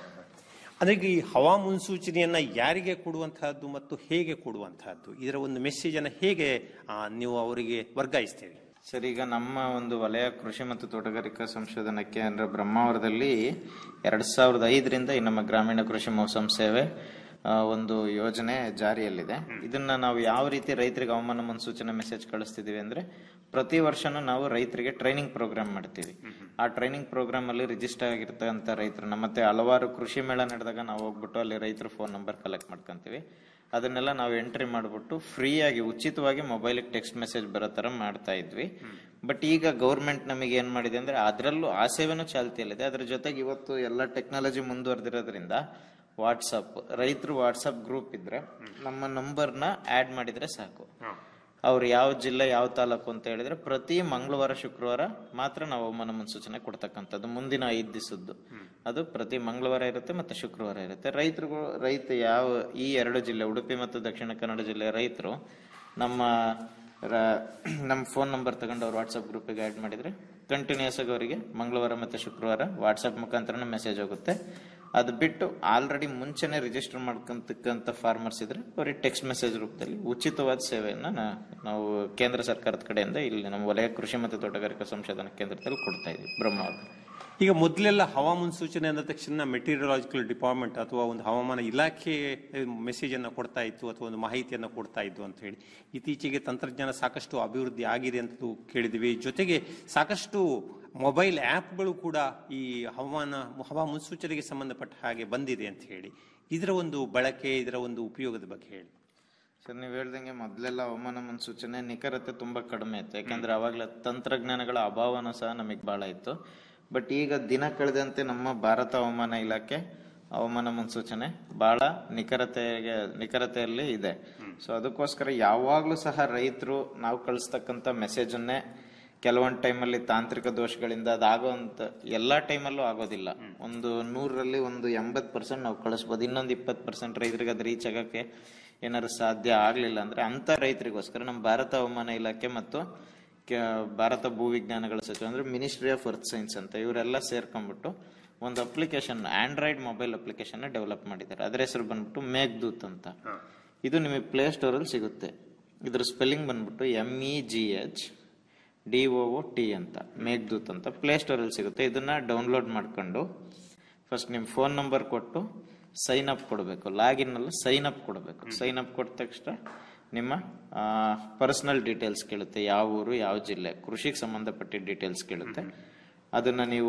ಅಂದ್ರೆ ಈ ಹವಾ ಮುನ್ಸೂಚನೆಯನ್ನ ಯಾರಿಗೆ ಕೊಡುವಂತಹದ್ದು ಮತ್ತು ಹೇಗೆ ಕೊಡುವಂತಹದ್ದು ಇದರ ಒಂದು ಮೆಸೇಜ್ ಅನ್ನ ಹೇಗೆ ಆ, ನೀವು ಅವರಿಗೆ ವರ್ಗಾಯಿಸ್ತೇವೆ ಸರ್ ಈಗ ನಮ್ಮ ಒಂದು ವಲಯ ಕೃಷಿ ಮತ್ತು ತೋಟಗಾರಿಕಾ ಸಂಶೋಧನಾ ಕೇಂದ್ರ ಬ್ರಹ್ಮಾವರದಲ್ಲಿ ಎರಡ್ ಸಾವಿರದ ಐದರಿಂದ ಈ ನಮ್ಮ ಗ್ರಾಮೀಣ ಕೃಷಿ ಮೌಸಮ್ ಸೇವೆ ಆ, ಒಂದು ಯೋಜನೆ ಜಾರಿಯಲ್ಲಿದೆ ಇದನ್ನ ನಾವು ಯಾವ ರೀತಿ ರೈತರಿಗೆ ಹವಾಮಾನ ಮುನ್ಸೂಚನೆ ಮೆಸೇಜ್ ಕಳಿಸ್ತಿದೀವಿ ಅಂದ್ರೆ ಪ್ರತಿ ವರ್ಷನೂ ನಾವು ರೈತರಿಗೆ ಟ್ರೈನಿಂಗ್ ಪ್ರೋಗ್ರಾಮ್ ಮಾಡ್ತೀವಿ ಆ ಟ್ರೈನಿಂಗ್ ಪ್ರೋಗ್ರಾಮ್ ಅಲ್ಲಿ ರಿಜಿಸ್ಟರ್ ಆಗಿರ್ತಕ್ಕಂಥ ರೈತರನ್ನ ಮತ್ತೆ ಹಲವಾರು ಕೃಷಿ ಮೇಳ ನಡೆದಾಗ ನಾವು ಹೋಗ್ಬಿಟ್ಟು ಅಲ್ಲಿ ರೈತರ ಫೋನ್ ನಂಬರ್ ಕಲೆಕ್ಟ್ ಮಾಡ್ಕೊಂತೀವಿ ಅದನ್ನೆಲ್ಲ ನಾವು ಎಂಟ್ರಿ ಮಾಡಿಬಿಟ್ಟು ಫ್ರೀಯಾಗಿ ಉಚಿತವಾಗಿ ಮೊಬೈಲಿಗೆ ಟೆಕ್ಸ್ಟ್ ಮೆಸೇಜ್ ಬರೋ ಥರ ಮಾಡ್ತಾ ಇದ್ವಿ ಬಟ್ ಈಗ ಗೌರ್ಮೆಂಟ್ ನಮಗೆ ಏನು ಮಾಡಿದೆ ಅಂದರೆ ಅದರಲ್ಲೂ ಆ ಸೇವೆನೂ ಚಾಲ್ತಿಯಲ್ಲಿದೆ ಅದ್ರ ಜೊತೆಗೆ ಇವತ್ತು ಎಲ್ಲ ಟೆಕ್ನಾಲಜಿ ಮುಂದುವರೆದಿರೋದ್ರಿಂದ ವಾಟ್ಸಪ್ ರೈತರು ವಾಟ್ಸಪ್ ಗ್ರೂಪ್ ಇದ್ರೆ ನಮ್ಮ ನಂಬರ್ನ ಆ್ಯಡ್ ಮಾಡಿದ್ರೆ ಸಾಕು ಅವ್ರು ಯಾವ ಜಿಲ್ಲೆ ಯಾವ ತಾಲೂಕು ಅಂತ ಹೇಳಿದ್ರೆ ಪ್ರತಿ ಮಂಗಳವಾರ ಶುಕ್ರವಾರ ಮಾತ್ರ ನಾವು ಹವಾಮಾನ ಮುನ್ಸೂಚನೆ ಕೊಡ್ತಕ್ಕಂಥದ್ದು ಮುಂದಿನ ಐದು ದಿವಸದ್ದು ಅದು ಪ್ರತಿ ಮಂಗಳವಾರ ಇರುತ್ತೆ ಮತ್ತೆ ಶುಕ್ರವಾರ ಇರುತ್ತೆ ರೈತರುಗಳು ರೈತ ಯಾವ ಈ ಎರಡು ಜಿಲ್ಲೆ ಉಡುಪಿ ಮತ್ತು ದಕ್ಷಿಣ ಕನ್ನಡ ಜಿಲ್ಲೆಯ ರೈತರು ನಮ್ಮ ರ- ನಮ್ಮ ಫೋನ್ ನಂಬರ್ ತಗೊಂಡು ಅವ್ರು ವಾಟ್ಸಪ್ ಗ್ರೂಪಿಗೆ ಆ್ಯಡ್ ಮಾಡಿದ್ರೆ ಕಂಟಿನ್ಯೂಸ್ ಆಗಿ ಅವರಿಗೆ ಮಂಗಳವಾರ ಮತ್ತು ಶುಕ್ರವಾರ ವಾಟ್ಸಪ್ ಮುಖಾಂತರ ಮೆಸೇಜ್ ಹೋಗುತ್ತೆ ಅದು ಬಿಟ್ಟು ಆಲ್ರೆಡಿ ಮುಂಚೆನೆ ರಿಜಿಸ್ಟರ್ ಮಾಡ್ಕೊಂತಕ್ಕಂಥ ಫಾರ್ಮರ್ಸ್ ಇದ್ರೆ ಅವ್ರಿಗೆ ಟೆಕ್ಸ್ಟ್ ಮೆಸೇಜ್ ರೂಪದಲ್ಲಿ ಉಚಿತವಾದ ಸೇವೆಯನ್ನ ನಾ- ನಾವು ಕೇಂದ್ರ ಸರ್ಕಾರದ ಕಡೆಯಿಂದ ಇಲ್ಲಿ ನಮ್ಮ ವಲಯ ಕೃಷಿ ಮತ್ತು ತೋಟಗಾರಿಕಾ ಸಂಶೋಧನಾ ಕೇಂದ್ರದಲ್ಲಿ ಕೊಡ್ತಾ ಇದ್ವಿ ಬ್ರಹ್ಮಾವರ ಈಗ ಮೊದಲೆಲ್ಲ ಹವಾ ಮುನ್ಸೂಚನೆ ಅಂದ ತಕ್ಷಣ ಮೆಟೀರಿಯಲಾಜಿಕಲ್ ಡಿಪಾರ್ಟ್ಮೆಂಟ್ ಅಥವಾ ಒಂದು ಹವಾಮಾನ ಇಲಾಖೆ ಮೆಸೇಜ್ ಅನ್ನು ಕೊಡ್ತಾ ಇತ್ತು ಅಥವಾ ಒಂದು ಮಾಹಿತಿಯನ್ನು ಕೊಡ್ತಾ ಇತ್ತು ಅಂತ ಹೇಳಿ ಇತ್ತೀಚೆಗೆ ತಂತ್ರಜ್ಞಾನ ಸಾಕಷ್ಟು ಅಭಿವೃದ್ಧಿ ಆಗಿದೆ ಅಂತ ಕೇಳಿದ್ವಿ ಜೊತೆಗೆ ಸಾಕಷ್ಟು ಮೊಬೈಲ್ ಆ್ಯಪ್ಗಳು ಕೂಡ ಈ ಹವಾಮಾನ ಹವಾ ಮುನ್ಸೂಚನೆಗೆ ಸಂಬಂಧಪಟ್ಟ ಹಾಗೆ ಬಂದಿದೆ ಅಂತ ಹೇಳಿ ಇದರ ಒಂದು ಬಳಕೆ ಇದರ ಒಂದು ಉಪಯೋಗದ ಬಗ್ಗೆ ಹೇಳಿ ಸರ್ ನೀವು ಹೇಳ್ದಂಗೆ ಮೊದಲೆಲ್ಲ ಹವಾಮಾನ ಮುನ್ಸೂಚನೆ ನಿಖರತೆ ತುಂಬಾ ಕಡಿಮೆ ಇತ್ತು ಯಾಕಂದ್ರೆ ಅವಾಗಲೇ ತಂತ್ರಜ್ಞಾನಗಳ ಅಭಾವನೂ ಸಹ ನಮಗೆ ಬಹಳ ಇತ್ತು ಬಟ್ ಈಗ ದಿನ ಕಳೆದಂತೆ ನಮ್ಮ ಭಾರತ ಹವಾಮಾನ ಇಲಾಖೆ ಹವಾಮಾನ ಮುನ್ಸೂಚನೆ ಬಹಳ ನಿಖರತೆಗೆ ನಿಖರತೆಯಲ್ಲಿ ಇದೆ ಸೊ ಅದಕ್ಕೋಸ್ಕರ ಯಾವಾಗಲೂ ಸಹ ರೈತರು ನಾವು ಕಳಿಸ್ತಕ್ಕಂಥ ಮೆಸೇಜನ್ನೇ ಕೆಲವೊಂದು ಟೈಮಲ್ಲಿ ತಾಂತ್ರಿಕ ದೋಷಗಳಿಂದ ಅದಾಗೋಂಥ ಎಲ್ಲ ಟೈಮಲ್ಲೂ ಆಗೋದಿಲ್ಲ ಒಂದು ನೂರರಲ್ಲಿ ಒಂದು ಎಂಬತ್ತು ಪರ್ಸೆಂಟ್ ನಾವು ಕಳಿಸ್ಬೋದು ಇನ್ನೊಂದು ಇಪ್ಪತ್ತು ಪರ್ಸೆಂಟ್ ರೈತರಿಗೆ ಅದು ರೀಚ್ ಆಗೋಕ್ಕೆ ಏನಾದ್ರು ಸಾಧ್ಯ ಆಗಲಿಲ್ಲ ಅಂದ್ರೆ ಅಂಥ ರೈತರಿಗೋಸ್ಕರ ನಮ್ಮ ಭಾರತ ಹವಾಮಾನ ಇಲಾಖೆ ಮತ್ತು ಕೆ- ಭಾರತ ಭೂವಿಜ್ಞಾನಗಳ ಸಚಿವ ಅಂದ್ರೆ ಮಿನಿಸ್ಟ್ರಿ ಆಫ್ ಅರ್ತ್ ಸೈನ್ಸ್ ಅಂತ ಇವರೆಲ್ಲ ಸೇರ್ಕೊಂಡ್ಬಿಟ್ಟು ಒಂದು application Android mobile application develop ಮಾಡಿದ್ದಾರೆ ಅದರ ಹೆಸರು ಬಂದ್ಬಿಟ್ಟು ಮೇಘದೂತ್ ಅಂತ ಇದು ನಿಮಗೆ ಪ್ಲೇ ಸ್ಟೋರಲ್ಲಿ ಸಿಗುತ್ತೆ ಇದ್ರ ಸ್ಪೆಲ್ಲಿಂಗ್ ಬಂದ್ಬಿಟ್ಟು M E G H D O O T ಅಂತ ಮೇಘದೂತ್ ಅಂತ ಪ್ಲೇ ಸ್ಟೋರಲ್ಲಿ ಸಿಗುತ್ತೆ ಇದನ್ನ ಡೌನ್ಲೋಡ್ ಮಾಡ್ಕೊಂಡು ಫಸ್ಟ್ ನಿಮ್ಮ ಫೋನ್ ನಂಬರ್ ಕೊಟ್ಟು ಸೈನ್ ಅಪ್ ಕೊಡಬೇಕು ಲಾಗಿನ್ ಅಲ್ಲಿ ಸೈನ್ ಅಪ್ ಕೊಡಬೇಕು ಸೈನ್ ಅಪ್ ಕೊಟ್ಟ ತಕ್ಷಣ ನಿಮ್ಮ ಪರ್ಸನಲ್ ಡೀಟೇಲ್ಸ್ ಕೇಳುತ್ತೆ ಯಾವ ಊರು ಯಾವ ಜಿಲ್ಲೆ ಕೃಷಿಗೆ ಸಂಬಂಧಪಟ್ಟ ಡೀಟೇಲ್ಸ್ ಕೇಳುತ್ತೆ ಅದನ್ನ ನೀವು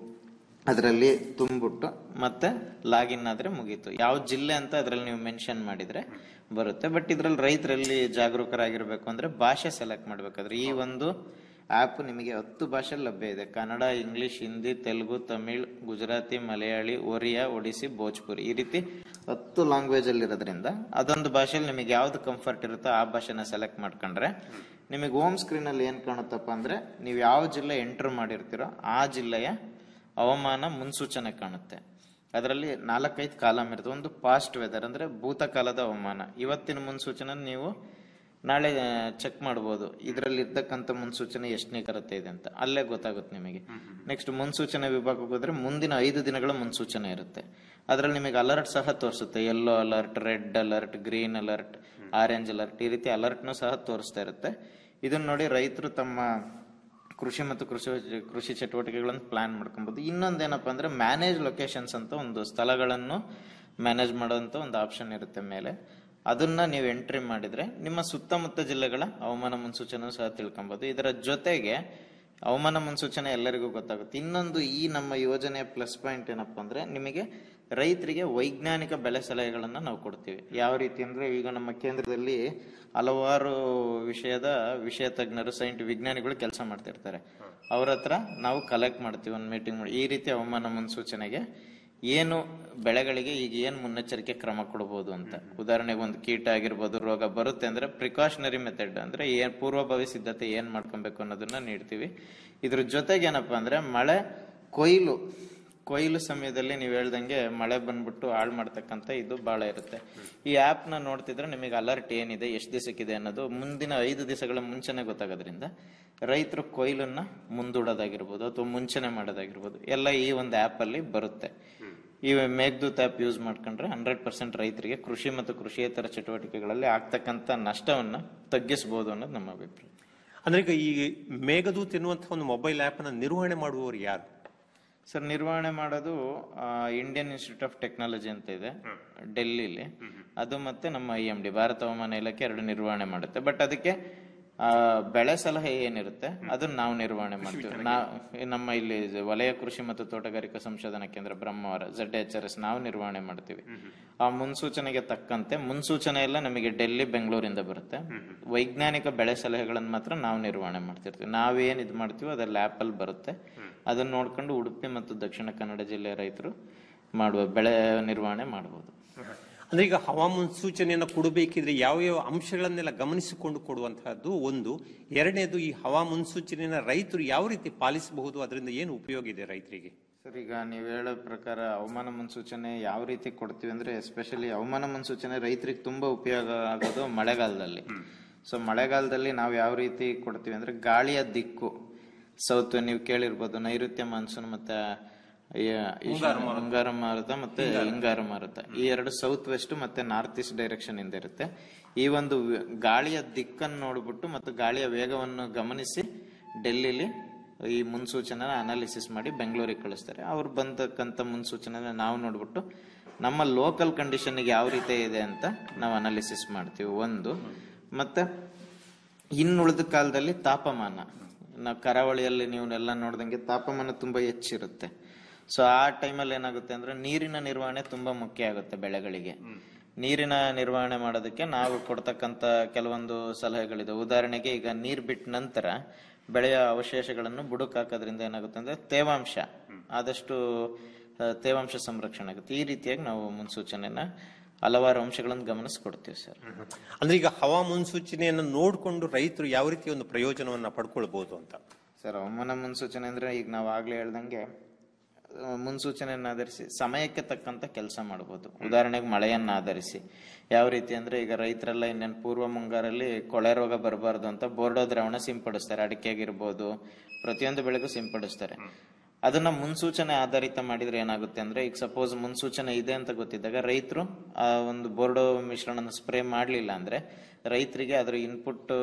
ಅದರಲ್ಲಿ ತುಂಬಿಟ್ಟು ಮತ್ತೆ ಲಾಗಿನ್ ಆದ್ರೆ ಮುಗೀತು ಯಾವ ಜಿಲ್ಲೆ ಅಂತ ಅದರಲ್ಲಿ ನೀವು ಮೆನ್ಷನ್ ಮಾಡಿದ್ರೆ ಬರುತ್ತೆ ಬಟ್ ಇದ್ರಲ್ಲಿ ರೈತರಲ್ಲಿ ಜಾಗರೂಕರಾಗಿರ್ಬೇಕು ಅಂದ್ರೆ ಭಾಷೆ ಸೆಲೆಕ್ಟ್ ಮಾಡ್ಬೇಕಾದ್ರೆ ಈ ಒಂದು ಆಪ್ ನಿಮಗೆ ಹತ್ತು ಭಾಷೆ ಲಭ್ಯ ಇದೆ ಕನ್ನಡ ಇಂಗ್ಲಿಷ್ ಹಿಂದಿ ತೆಲುಗು ತಮಿಳ್ ಗುಜರಾತಿ ಮಲಯಾಳಿ ಒರಿಯಾ ಒಡಿಸಿ ಭೋಜ್ಪುರಿ ಈ ರೀತಿ ಹತ್ತು ಲ್ಯಾಂಗ್ವೇಜ್ ಅಲ್ಲಿ ಇರೋದ್ರಿಂದ ಅದೊಂದು ಭಾಷೆಯಲ್ಲಿ ನಿಮಗೆ ಯಾವ್ದು ಕಂಫರ್ಟ್ ಇರುತ್ತೋ ಆ ಭಾಷೆನ ಸೆಲೆಕ್ಟ್ ಮಾಡ್ಕೊಂಡ್ರೆ ನಿಮಗೆ ಹೋಮ್ ಸ್ಕ್ರೀನ್ ಅಲ್ಲಿ ಏನ್ ಕಾಣುತ್ತಪ್ಪ ಅಂದ್ರೆ ನೀವು ಯಾವ ಜಿಲ್ಲೆ ಎಂಟರ್ ಮಾಡಿರ್ತೀರೋ ಆ ಜಿಲ್ಲೆಯ ಹವಾಮಾನ ಮುನ್ಸೂಚನೆ ಕಾಣುತ್ತೆ ಅದರಲ್ಲಿ ನಾಲ್ಕೈದು ಕಾಲಮ್ ಇರುತ್ತೆ ಒಂದು ಪಾಸ್ಟ್ ವೆದರ್ ಅಂದ್ರೆ ಭೂತಕಾಲದ ಹವಾಮಾನ ಇವತ್ತಿನ ಮುನ್ಸೂಚನೆ ನೀವು ನಾಳೆ ಚೆಕ್ ಮಾಡ್ಬೋದು ಇದರಲ್ಲಿ ಇರ್ತಕ್ಕಂಥ ಮುನ್ಸೂಚನೆ ಎಷ್ಟು ನಿಖರತೆ ಇದೆ ಅಂತ ಅಲ್ಲೇ ಗೊತ್ತಾಗುತ್ತೆ ನಿಮಗೆ ನೆಕ್ಸ್ಟ್ ಮುನ್ಸೂಚನೆ ವಿಭಾಗಕ್ಕೆ ಹೋದ್ರೆ ಮುಂದಿನ ಐದು ದಿನಗಳ ಮುನ್ಸೂಚನೆ ಇರುತ್ತೆ ಅದರಲ್ಲಿ ನಿಮಗೆ ಅಲರ್ಟ್ ಸಹ ತೋರಿಸುತ್ತೆ yellow alert red alert green alert orange alert ಈ ರೀತಿ ಅಲರ್ಟ್ನು ಸಹ ತೋರಿಸ್ತಾ ಇರುತ್ತೆ ಇದನ್ನ ನೋಡಿ ರೈತರು ತಮ್ಮ ಕೃಷಿ ಮತ್ತು ಕೃಷಿ ಕೃಷಿ ಚಟುವಟಿಕೆಗಳನ್ನು ಪ್ಲಾನ್ ಮಾಡ್ಕೊಬಹುದು ಇನ್ನೊಂದೇನಪ್ಪ ಅಂದ್ರೆ ಮ್ಯಾನೇಜ್ ಲೊಕೇಶನ್ಸ್ ಅಂತ ಒಂದು ಸ್ಥಳಗಳನ್ನು ಮ್ಯಾನೇಜ್ ಮಾಡುವಂತ ಒಂದು ಆಪ್ಷನ್ ಇರುತ್ತೆ ಮೇಲೆ ಅದನ್ನ ನೀವು ಎಂಟ್ರಿ ಮಾಡಿದ್ರೆ ನಿಮ್ಮ ಸುತ್ತಮುತ್ತ ಜಿಲ್ಲೆಗಳ ಹವಾಮಾನ ಮುನ್ಸೂಚನೆ ಸಹ ತಿಳ್ಕೊಬಹುದು ಇದರ ಜೊತೆಗೆ ಹವಾಮಾನ ಮುನ್ಸೂಚನೆ ಎಲ್ಲರಿಗೂ ಗೊತ್ತಾಗುತ್ತೆ ಇನ್ನೊಂದು ಈ ನಮ್ಮ ಯೋಜನೆಯ ಪ್ಲಸ್ ಪಾಯಿಂಟ್ ಏನಪ್ಪಾ ಅಂದ್ರೆ ನಿಮಗೆ ರೈತರಿಗೆ ವೈಜ್ಞಾನಿಕ ಬೆಳೆ ಸಲಹೆಗಳನ್ನ ನಾವು ಕೊಡ್ತೀವಿ ಯಾವ ರೀತಿ ಅಂದ್ರೆ ಈಗ ನಮ್ಮ ಕೇಂದ್ರದಲ್ಲಿ ಹಲವಾರು ವಿಷಯದ ವಿಷಯ ತಜ್ಞರು ಸೈಂಟ್ ವಿಜ್ಞಾನಿಗಳು ಕೆಲಸ ಮಾಡ್ತಿರ್ತಾರೆ ಅವ್ರ ಹತ್ರ ನಾವು ಕಲೆಕ್ಟ್ ಮಾಡ್ತೀವಿ ಒಂದು ಮೀಟಿಂಗ್ ಮಾಡಿ ಈ ರೀತಿ ಹವಾಮಾನ ಮುನ್ಸೂಚನೆಗೆ ಏನು ಬೆಳೆಗಳಿಗೆ ಈಗ ಏನು ಮುನ್ನೆಚ್ಚರಿಕೆ ಕ್ರಮ ಕೊಡಬಹುದು ಅಂತ ಉದಾಹರಣೆಗೆ ಒಂದು ಕೀಟ ಆಗಿರ್ಬೋದು ರೋಗ ಬರುತ್ತೆ ಅಂದ್ರೆ ಪ್ರಿಕಾಷನರಿ ಮೆಥಡ್ ಅಂದ್ರೆ ಏನ್ ಪೂರ್ವಭಾವಿ ಸಿದ್ಧತೆ ಏನ್ ಮಾಡ್ಕೊಬೇಕು ಅನ್ನೋದನ್ನ ನೀಡ್ತೀವಿ ಇದ್ರ ಜೊತೆಗೆ ಏನಪ್ಪಾ ಅಂದ್ರೆ ಮಳೆ ಕೊಯ್ಲು ಕೊಯ್ಲು ಸಮಯದಲ್ಲಿ ನೀವು ಹೇಳ್ದಂಗೆ ಮಳೆ ಬಂದ್ಬಿಟ್ಟು ಹಾಳು ಮಾಡ್ತಕ್ಕಂಥ ಇದು ಬಹಳ ಇರುತ್ತೆ ಈ ಆಪ್ ನ ನೋಡ್ತಿದ್ರೆ ನಿಮಗೆ ಅಲರ್ಟ್ ಏನಿದೆ ಎಷ್ಟು ದಿವಸಕ್ಕಿದೆ ಅನ್ನೋದು ಮುಂದಿನ ಐದು ದಿವಸಗಳ ಮುಂಚೆನೆ ಗೊತ್ತಾಗೋದ್ರಿಂದ ರೈತರು ಕೊಯ್ಲನ್ನ ಮುಂದೂಡೋದಾಗಿರ್ಬೋದು ಅಥವಾ ಮುಂಚೆನೆ ಮಾಡೋದಾಗಿರ್ಬೋದು ಎಲ್ಲ ಈ ಒಂದು ಆಪ್ ಅಲ್ಲಿ ಬರುತ್ತೆ ಈ ಮೇಘದೂತ್ ಆಪ್ ಯೂಸ್ ಮಾಡ್ಕೊಂಡ್ರೆ ಹಂಡ್ರೆಡ್ ಪರ್ಸೆಂಟ್ ರೈತರಿಗೆ ಕೃಷಿ ಮತ್ತು ಕೃಷಿಯೇತರ ಚಟುವಟಿಕೆಗಳಲ್ಲಿ ಆಗ್ತಕ್ಕಂಥ ನಷ್ಟವನ್ನ ತಗ್ಗಿಸಬಹುದು ಅನ್ನೋದು ನಮ್ಮ ಅಭಿಪ್ರಾಯ ಅಂದ್ರೆ ಈಗ ಈ ಮೇಘದೂತ್ ಎನ್ನುವಂತಹ ಒಂದು ಮೊಬೈಲ್ ಆಪ್ ಅನ್ನ ನಿರ್ವಹಣೆ ಮಾಡುವವರು ಯಾರು ಸರ್ ನಿರ್ವಹಣೆ ಮಾಡೋದು ಇಂಡಿಯನ್ ಇನ್ಸ್ಟಿಟ್ಯೂಟ್ ಆಫ್ ಟೆಕ್ನಾಲಜಿ ಅಂತ ಇದೆ ಡೆಲ್ಲಿಲಿ ಅದು ಮತ್ತೆ ನಮ್ಮ ಐ ಎಂ ಡಿ ಭಾರತ ಹವಾಮಾನ ಇಲಾಖೆ ಎರಡು ನಿರ್ವಹಣೆ ಮಾಡುತ್ತೆ ಬಟ್ ಅದಕ್ಕೆ ಆ ಬೆಳೆ ಸಲಹೆ ಏನಿರುತ್ತೆ ಅದನ್ನ ನಾವು ನಿರ್ವಹಣೆ ಮಾಡ್ತೀವಿ ನಾ ನಮ್ಮ ಇಲ್ಲಿ ವಲಯ ಕೃಷಿ ಮತ್ತು ತೋಟಗಾರಿಕಾ ಸಂಶೋಧನಾ ಕೇಂದ್ರ Brahmavara Z H R S ನಾವು ನಿರ್ವಹಣೆ ಮಾಡ್ತೀವಿ ಆ ಮುನ್ಸೂಚನೆಗೆ ತಕ್ಕಂತೆ ಮುನ್ಸೂಚನೆ ಎಲ್ಲ ನಮಗೆ ಡೆಲ್ಲಿ ಬೆಂಗಳೂರಿಂದ ಬರುತ್ತೆ ವೈಜ್ಞಾನಿಕ ಬೆಳೆ ಸಲಹೆಗಳನ್ನು ಮಾತ್ರ ನಾವು ನಿರ್ವಹಣೆ ಮಾಡ್ತಿರ್ತೀವಿ ನಾವೇನ್ ಇದು ಮಾಡ್ತೀವೋ ಅದೆಲ್ಲ ಆ್ಯಪಲ್ಲಿ ಬರುತ್ತೆ ಅದನ್ನ ನೋಡ್ಕೊಂಡು ಉಡುಪಿ ಮತ್ತು ದಕ್ಷಿಣ ಕನ್ನಡ ಜಿಲ್ಲೆಯ ರೈತರು ಮಾಡುವ ಬೆಳೆ ನಿರ್ವಹಣೆ ಮಾಡಬಹುದು ಅಂದ್ರೆ ಈಗ ಹವಾಮುನ್ಸೂಚನೆಯನ್ನು ಕೊಡಬೇಕಿದ್ರೆ ಯಾವ ಯಾವ ಅಂಶಗಳನ್ನೆಲ್ಲ ಗಮನಿಸಿಕೊಂಡು ಕೊಡುವಂತಹದ್ದು ಒಂದು ಎರಡನೇದು ಈ ಹವಾಮುನ್ಸೂಚನೆಯನ್ನ ರೈತರು ಯಾವ ರೀತಿ ಪಾಲಿಸಬಹುದು ಅದರಿಂದ ಏನು ಉಪಯೋಗ ಇದೆ ರೈತರಿಗೆ ಸರ್ ಈಗ ನೀವು ಹೇಳೋ ಪ್ರಕಾರ ಹವಾಮಾನ ಮುನ್ಸೂಚನೆ ಯಾವ ರೀತಿ ಕೊಡ್ತೀವಿ ಅಂದ್ರೆ ಎಸ್ಪೆಷಲಿ ಹವಾಮಾನ ಮುನ್ಸೂಚನೆ ರೈತರಿಗೆ ತುಂಬಾ ಉಪಯೋಗ ಆಗೋದು ಮಳೆಗಾಲದಲ್ಲಿ ಸೊ ಮಳೆಗಾಲದಲ್ಲಿ ನಾವು ಯಾವ ರೀತಿ ಕೊಡ್ತೀವಿ ಅಂದ್ರೆ ಗಾಳಿಯ ದಿಕ್ಕು ಸೌತ್ ನೀವು ಕೇಳಿರ್ಬೋದು ನೈಋತ್ಯ ಮಾನ್ಸೂನ್ ಮತ್ತೆ ಈ- ಈಶಾನ್ಯ- ಮುಂಗಾರು ಮಾರುತ ಮತ್ತೆ ಹಿಂಗಾರು ಮಾರುತ ಈ ಎರಡು ಸೌತ್ ವೆಸ್ಟ್ ಮತ್ತೆ ನಾರ್ತ್ ಈಸ್ಟ್ ಡೈರೆಕ್ಷನ್ ಇಂದ ಇರುತ್ತೆ ಈ ಒಂದು ವ- ಗಾಳಿಯ ದಿಕ್ಕನ್ನು ನೋಡ್ಬಿಟ್ಟು ಮತ್ತು ಗಾಳಿಯ ವೇಗವನ್ನು ಗಮನಿಸಿ ಡೆಲ್ಲಿಲಿ ಈ ಮುನ್ಸೂಚನೆ ಅನಾಲಿಸಿಸ್ ಮಾಡಿ ಬೆಂಗಳೂರಿಗೆ ಕಳಿಸ್ತಾರೆ ಅವ್ರು ಬಂದಕ್ಕಂಥ ಮುನ್ಸೂಚನೆ ನಾವು ನೋಡ್ಬಿಟ್ಟು ನಮ್ಮ ಲೋಕಲ್ ಕಂಡೀಷನ್ಗೆ ಯಾವ ರೀತಿ ಇದೆ ಅಂತ ನಾವು ಅನಾಲಿಸಿಸ್ ಮಾಡ್ತೀವಿ ಒಂದು ಮತ್ತೆ ಇನ್ನುಳಿದ ಕಾಲದಲ್ಲಿ ತಾಪಮಾನ ನಾವು ಕರಾವಳಿಯಲ್ಲಿ ನೀವು ಎಲ್ಲ ನೋಡ್ದಂಗೆ ತಾಪಮಾನ ತುಂಬಾ ಹೆಚ್ಚಿರುತ್ತೆ ಸೊ ಆ ಟೈಮಲ್ಲಿ ಏನಾಗುತ್ತೆ ಅಂದ್ರೆ ನೀರಿನ ನಿರ್ವಹಣೆ ತುಂಬಾ ಮುಖ್ಯ ಆಗುತ್ತೆ ಬೆಳೆಗಳಿಗೆ ನೀರಿನ ನಿರ್ವಹಣೆ ಮಾಡೋದಕ್ಕೆ ನಾವು ಕೊಡ್ತಕ್ಕಂತ ಕೆಲವೊಂದು ಸಲಹೆಗಳಿದೆ ಉದಾಹರಣೆಗೆ ಈಗ ನೀರ್ ಬಿಟ್ಟ ನಂತರ ಬೆಳೆಯ ಅವಶೇಷಗಳನ್ನು ಬುಡಕ್ ಹಾಕೋದ್ರಿಂದ ಏನಾಗುತ್ತೆ ಅಂದ್ರೆ ತೇವಾಂಶ ಆದಷ್ಟು ಆ, ತೇವಾಂಶ ಸಂರಕ್ಷಣೆ ಆಗುತ್ತೆ ಈ ರೀತಿಯಾಗಿ ನಾವು ಮುನ್ಸೂಚನೆನ ಹಲವಾರು ಅಂಶಗಳನ್ನು ಗಮನಿಸ್ಕೊಡ್ತೀವಿ ಸರ್ ಅಂದ್ರೆ ಈಗ ಹವಾ ಮುನ್ಸೂಚನೆಯನ್ನು ನೋಡಿಕೊಂಡು ರೈತರು ಯಾವ ರೀತಿ ಒಂದು ಪ್ರಯೋಜನವನ್ನ ಪಡ್ಕೊಳ್ಬಹುದು ಅಂತ ಸರ್ ಹವಾಮಾನ ಮುನ್ಸೂಚನೆ ಅಂದ್ರೆ ಈಗ ನಾವು ಆಗ್ಲೇ ಹೇಳ್ದಂಗೆ ಆ, ಮುನ್ಸೂಚನೆಯನ್ನ ಆಧರಿಸಿ ಸಮಯಕ್ಕೆ ತಕ್ಕಂತ ಕೆಲಸ ಮಾಡ್ಬೋದು ಉದಾಹರಣೆಗೆ ಮಳೆಯನ್ನ ಆಧರಿಸಿ ಯಾವ ರೀತಿ ಅಂದ್ರೆ ಈಗ ರೈತರೆಲ್ಲ ಇನ್ನೇನು ಪೂರ್ವ ಮುಂಗಾರಲ್ಲಿ ಕೊಳೆ ರೋಗ ಬರಬಾರ್ದು ಅಂತ ಬೋರ್ಡೋ ದ್ರಾವಣ ಸಿಂಪಡಿಸ್ತಾರೆ ಅಡಿಕೆಗಿರ್ಬೋದು ಪ್ರತಿಯೊಂದು ಬೆಳೆಗೂ ಸಿಂಪಡಿಸ್ತಾರೆ ಅದನ್ನ ಮುನ್ಸೂಚನೆ ಆಧಾರಿತ ಮಾಡಿದ್ರೆ ಏನಾಗುತ್ತೆ ಅಂದ್ರೆ ಈಗ ಸಪೋಸ್ ಮುನ್ಸೂಚನೆ ಇದೆ ಅಂತ ಗೊತ್ತಿದ್ದಾಗ ರೈತರು ಆ ಒಂದು ಬೋರ್ಡೋ ಮಿಶ್ರಣನ ಸ್ಪ್ರೇ ಮಾಡ್ಲಿಲ್ಲ ಅಂದ್ರೆ ರೈತರಿಗೆ ಅದರ ಇನ್ಪುಟ್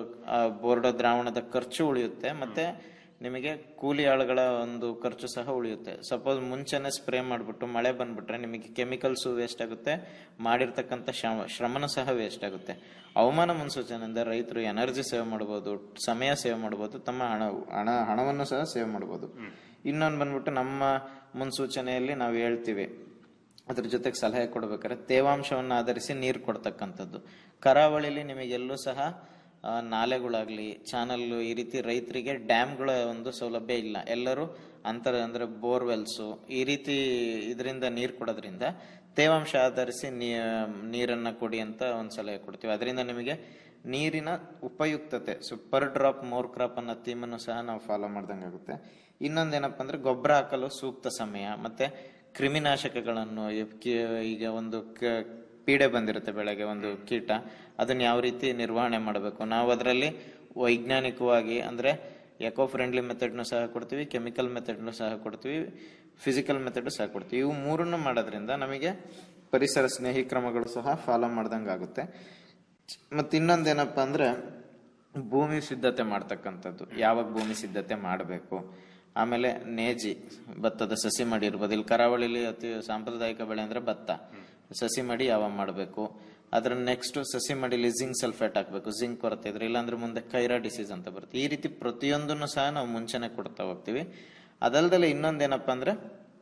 ಬೋರ್ಡೋ ದ್ರಾವಣದ ಖರ್ಚು ಉಳಿಯುತ್ತೆ ಮತ್ತೆ ನಿಮಗೆ ಕೂಲಿ ಆಳುಗಳ ಒಂದು ಖರ್ಚು ಸಹ ಉಳಿಯುತ್ತೆ ಸಪೋಸ್ ಮುಂಚೆನೆ ಸ್ಪ್ರೇ ಮಾಡಿಬಿಟ್ಟು ಮಳೆ ಬಂದ್ಬಿಟ್ರೆ ನಿಮಗೆ ಕೆಮಿಕಲ್ಸು ವೇಸ್ಟ್ ಆಗುತ್ತೆ ಮಾಡಿರ್ತಕ್ಕಂಥ ಶ್ರಮ ಶ್ರಮನೂ ಸಹ ವೇಸ್ಟ್ ಆಗುತ್ತೆ ಹವಾಮಾನ ಮುನ್ಸೂಚನೆಯಿಂದ ರೈತರು ಎನರ್ಜಿ ಸೇವ್ ಮಾಡ್ಬೋದು ಸಮಯ ಸೇವ್ ಮಾಡ್ಬೋದು ತಮ್ಮ ಹಣ ಹಣ ಹಣವನ್ನು ಸಹ ಸೇವ್ ಮಾಡ್ಬೋದು ಇನ್ನೊಂದು ಬಂದ್ಬಿಟ್ಟು ನಮ್ಮ ಮುನ್ಸೂಚನೆಯಲ್ಲಿ ನಾವು ಹೇಳ್ತೀವಿ ಅದ್ರ ಜೊತೆಗೆ ಸಲಹೆ ಕೊಡ್ಬೇಕಾದ್ರೆ ತೇವಾಂಶವನ್ನು ಆಧರಿಸಿ ನೀರು ಕೊಡ್ತಕ್ಕಂಥದ್ದು ಕರಾವಳಿಲಿ ನಿಮಗೆಲ್ಲೂ ಸಹ ಆ, ನಾಲೆಗಳಾಗ್ಲಿ ಚಾನಲ್ ಈ ರೀತಿ ರೈತರಿಗೆ ಡ್ಯಾಮ್ಗಳ ಒಂದು ಸೌಲಭ್ಯ ಇಲ್ಲ ಎಲ್ಲರೂ ಅಂತರ ಅಂದ್ರೆ ಬೋರ್ವೆಲ್ಸು ಈ ರೀತಿ ಇದರಿಂದ ನೀರು ಕೊಡೋದ್ರಿಂದ ತೇವಾಂಶ ಆಧರಿಸಿ ನೀ ನೀರನ್ನ ಕೊಡಿ ಅಂತ ಒಂದು ಸಲಹೆ ಕೊಡ್ತೀವಿ ಅದರಿಂದ ನಿಮಗೆ ನೀರಿನ ಉಪಯುಕ್ತತೆ so per drop more crop ಅನ್ನೋ ಥೀಮನ್ನು ಸಹ ನಾವು ಫಾಲೋ ಮಾಡ್ದಂಗೆ ಆಗುತ್ತೆ ಇನ್ನೊಂದೇನಪ್ಪ ಅಂದ್ರೆ ಗೊಬ್ಬರ ಹಾಕಲು ಸೂಕ್ತ ಸಮಯ ಮತ್ತೆ ಕ್ರಿಮಿನಾಶಕಗಳನ್ನು ಈ ಕಿ- ಈಗ ಒಂದು ಕ- ಪೀಡೆ ಬಂದಿರುತ್ತೆ ಬೆಳೆಗೆ ಒಂದು ಕೀಟ ಅದನ್ನ ಯಾವ ರೀತಿ ನಿರ್ವಹಣೆ ಮಾಡಬೇಕು ನಾವು ಅದರಲ್ಲಿ ವೈಜ್ಞಾನಿಕವಾಗಿ ಅಂದ್ರೆ ಎಕೋ ಫ್ರೆಂಡ್ಲಿ ಮೆಥಡ್ನು ಸಹ ಕೊಡ್ತೀವಿ ಕೆಮಿಕಲ್ ಮೆಥಡ್ನು ಸಹ ಕೊಡ್ತೀವಿ ಫಿಸಿಕಲ್ ಮೆಥಡ್ ಸಹ ಕೊಡ್ತೀವಿ ಇವು ಮೂರನ್ನು ಮಾಡೋದ್ರಿಂದ ನಮಗೆ ಪರಿಸರ ಸ್ನೇಹಿ ಕ್ರಮಗಳು ಸಹ ಫಾಲೋ ಮಾಡ್ದಂಗೆ ಆಗುತ್ತೆ ಮತ್ತೆ ಇನ್ನೊಂದೇನಪ್ಪ ಅಂದ್ರೆ ಭೂಮಿ ಸಿದ್ಧತೆ ಮಾಡ್ತಕ್ಕಂಥದ್ದು ಯಾವಾಗ ಭೂಮಿ ಸಿದ್ಧತೆ ಮಾಡಬೇಕು ಆಮೇಲೆ ನೇಜಿ ಭತ್ತದ ಸಸಿ ಮಡಿ ಇರ್ಬೋದು ಇಲ್ಲಿ ಕರಾವಳಿಲಿ ಅತಿ ಸಾಂಪ್ರದಾಯಿಕ ಬೆಳೆ ಅಂದ್ರೆ ಭತ್ತ ಸಸಿ ಮಡಿ ಯಾವಾಗ ಮಾಡಬೇಕು ಅದ್ರ ನೆಕ್ಸ್ಟ್ ಸಸಿ ಮಡಿಲಿ ಜಿಂಕ್ ಸಲ್ಫೇಟ್ ಹಾಕ್ಬೇಕು ಜಿಂಕ್ ಕೊರತೆ ಇದ್ರೆ ಇಲ್ಲಾಂದ್ರೆ ಮುಂದೆ ಕೈರಾ ಡಿಸೀಸ್ ಅಂತ ಬರುತ್ತೆ ಈ ರೀತಿ ಪ್ರತಿಯೊಂದನ್ನು ಸಹ ನಾವು ಮುಂಚೆನೆ ಕೊಡ್ತಾ ಹೋಗ್ತೀವಿ ಅದಲ್ದಲೆ ಇನ್ನೊಂದೇನಪ್ಪ ಅಂದ್ರೆ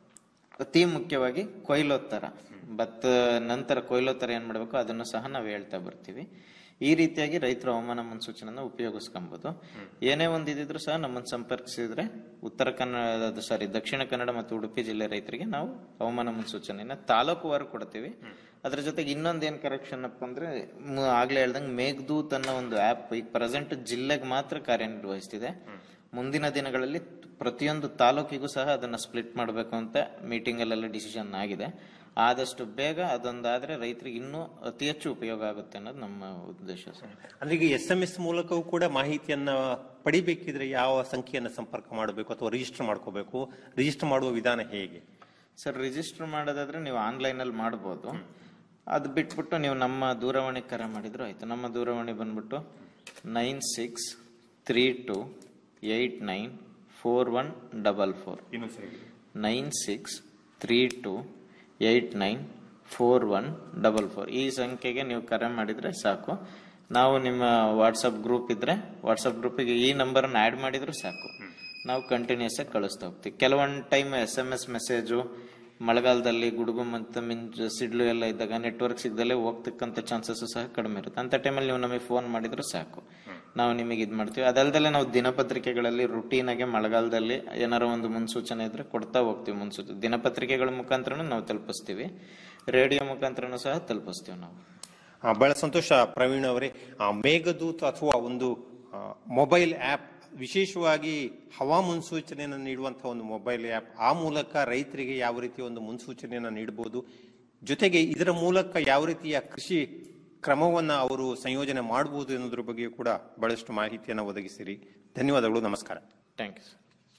ಅತಿ ಮುಖ್ಯವಾಗಿ ಕೊಯ್ಲೋತ್ತರ ಭತ್ತ ನಂತರ ಕೊಯ್ಲೋತ್ತರ ಏನ್ ಮಾಡಬೇಕು ಅದನ್ನು ಸಹ ನಾವು ಹೇಳ್ತಾ ಬರ್ತೀವಿ ಈ ರೀತಿಯಾಗಿ ರೈತರು ಹವಾಮಾನ ಮುನ್ಸೂಚನೆನ ಉಪಯೋಗಿಸ್ಕೊಬಹುದು ಏನೇ ಒಂದು ಇದಿದ್ರು ಸಹ ನಮ್ಮನ್ನು ಸಂಪರ್ಕಿಸಿದ್ರೆ ಉತ್ತರ ಕನ್ನಡ ಸಾರಿ ದಕ್ಷಿಣ ಕನ್ನಡ ಮತ್ತು ಉಡುಪಿ ಜಿಲ್ಲೆ ರೈತರಿಗೆ ನಾವು ಹವಾಮಾನ ಮುನ್ಸೂಚನೆಯನ್ನ ತಾಲೂಕುವಾರು ಕೊಡ್ತೀವಿ ಅದ್ರ ಜೊತೆಗೆ ಇನ್ನೊಂದೇನ್ ಕರೆಕ್ಷನ್ ಅಪ್ಪ ಅಂದ್ರೆ ಮು- ಆಗ್ಲೇ ಹೇಳ್ದಂಗೆ ಮೇಘದೂತ್ ಅನ್ನೋ ಒಂದು ಆಪ್ ಈಗ ಪ್ರೆಸೆಂಟ್ ಜಿಲ್ಲೆಗೆ ಮಾತ್ರ ಕಾರ್ಯನಿರ್ವಹಿಸ್ತಿದೆ ಮುಂದಿನ ದಿನಗಳಲ್ಲಿ ಪ್ರತಿಯೊಂದು ತಾಲೂಕಿಗೂ ಸಹ ಅದನ್ನ ಸ್ಪ್ಲಿಟ್ ಮಾಡಬೇಕು ಅಂತ ಮೀಟಿಂಗ್ ಅಲ್ಲೆಲ್ಲ ಡಿಸಿಷನ್ ಆಗಿದೆ ಆದಷ್ಟು ಬೇಗ ಅದೊಂದಾದ್ರೆ ರೈತರಿಗೆ ಇನ್ನೂ ಅತಿ ಹೆಚ್ಚು ಉಪಯೋಗ ಆಗುತ್ತೆ ಅನ್ನೋದು ನಮ್ಮ ಉದ್ದೇಶ ಸರ್ ಅಂದ್ರೆ ಈಗ ಎಸ್ ಎಂ ಎಸ್ ಮೂಲಕವೂ ಕೂಡ ಮಾಹಿತಿಯನ್ನ ಪಡಿಬೇಕಿದ್ರೆ ಯಾವ ಸಂಖ್ಯೆಯನ್ನ ಸಂಪರ್ಕ ಮಾಡಬೇಕು ಅಥವಾ ರಿಜಿಸ್ಟರ್ ಮಾಡ್ಕೋಬೇಕು ರಿಜಿಸ್ಟರ್ ಮಾಡುವ ವಿಧಾನ ಹೇಗೆ ಸರ್ ರಿಜಿಸ್ಟರ್ ಮಾಡೋದಾದ್ರೆ ನೀವು ಆನ್ಲೈನ್ ಅಲ್ಲಿ ಮಾಡ್ಬೋದು ಅದು ಬಿಟ್ಬಿಟ್ಟು ನೀವು ನಮ್ಮ ದೂರವಾಣಿ ಕರೆ ಮಾಡಿದ್ರು ಆಯ್ತು ನಮ್ಮ ದೂರವಾಣಿ ಬಂದ್ಬಿಟ್ಟು nine six three two eight nine four one double four nine six three two eight nine four one double four ಈ ಸಂಖ್ಯೆಗೆ ನೀವು ಕರೆ ಮಾಡಿದ್ರೆ ಸಾಕು ನಾವು ನಿಮ್ಮ ವಾಟ್ಸಪ್ ಗ್ರೂಪ್ ಇದ್ರೆ ವಾಟ್ಸಪ್ ಗ್ರೂಪಿಗೆ ಈ ನಂಬರನ್ನು ಆ್ಯಡ್ ಮಾಡಿದ್ರು ಸಾಕು ನಾವು ಕಂಟಿನ್ಯೂಸ್ ಆಗಿ ಕಳಿಸ್ತಾ ಹೋಗ್ತೀವಿ ಕೆಲವೊಂದು time S M S message ಮಳೆಗಾಲದಲ್ಲಿ ಗುಡುಗು ಮತ್ತು ಮಿಂಚು ಸಿಡ್ಲು ಎಲ್ಲ ಇದ್ದಾಗ ನೆಟ್ವರ್ಕ್ ಸಿಗದಲ್ಲೇ ಹೋಗ್ತಕ್ಕಂಥ ಚಾನ್ಸಸ್ ಸಹ ಕಡಿಮೆ ಇರುತ್ತೆ ಅಂತ ಟೈಮಲ್ಲಿ ನೀವು ನಮಗೆ ಫೋನ್ ಮಾಡಿದ್ರು ಸಾಕು ನಾವು ನಿಮಗೆ ಇದು ಮಾಡ್ತೀವಿ ಅದಲ್ದಲ್ಲೇ ನಾವು ದಿನಪತ್ರಿಕೆಗಳಲ್ಲಿ ರುಟೀನಾಗೆ ಮಳೆಗಾಲದಲ್ಲಿ ಏನಾರ ಒಂದು ಮುನ್ಸೂಚನೆ ಇದ್ರೆ ಕೊಡ್ತಾ ಹೋಗ್ತೀವಿ ಮುನ್ಸೂಚನೆ ದಿನಪತ್ರಿಕೆಗಳ ಮುಖಾಂತರನೂ ನಾವು ತಲುಪಿಸ್ತೀವಿ ರೇಡಿಯೋ ಮುಖಾಂತರನೂ ಸಹ ತಲುಪಿಸ್ತೀವಿ ನಾವು ಆ, ಬಹಳ ಸಂತೋಷ ಪ್ರವೀಣ್ ಅವರೇ ಆ, ಮೇಘದೂತ್ ಅಥವಾ ಒಂದು ಆ, ಮೊಬೈಲ್ ಆ್ಯಪ್ ವಿಶೇಷವಾಗಿ ಹವಾ ಮುನ್ಸೂಚನೆಯನ್ನು ನೀಡುವಂತಹ ಒಂದು ಮೊಬೈಲ್ ಆ್ಯಪ್ ಆ ಮೂಲಕ ರೈತರಿಗೆ ಯಾವ ರೀತಿಯ ಒಂದು ಮುನ್ಸೂಚನೆಯನ್ನು ನೀಡಬಹುದು ಜೊತೆಗೆ ಇದರ ಮೂಲಕ ಯಾವ ರೀತಿಯ ಕೃಷಿ ಕ್ರಮವನ್ನು ಅವರು ಸಂಯೋಜನೆ ಮಾಡಬಹುದು ಎನ್ನುವುದರ ಬಗ್ಗೆ ಕೂಡ ಬಹಳಷ್ಟು ಮಾಹಿತಿಯನ್ನು ಒದಗಿಸಿರಿ ಧನ್ಯವಾದಗಳು ನಮಸ್ಕಾರ ಥ್ಯಾಂಕ್ ಯು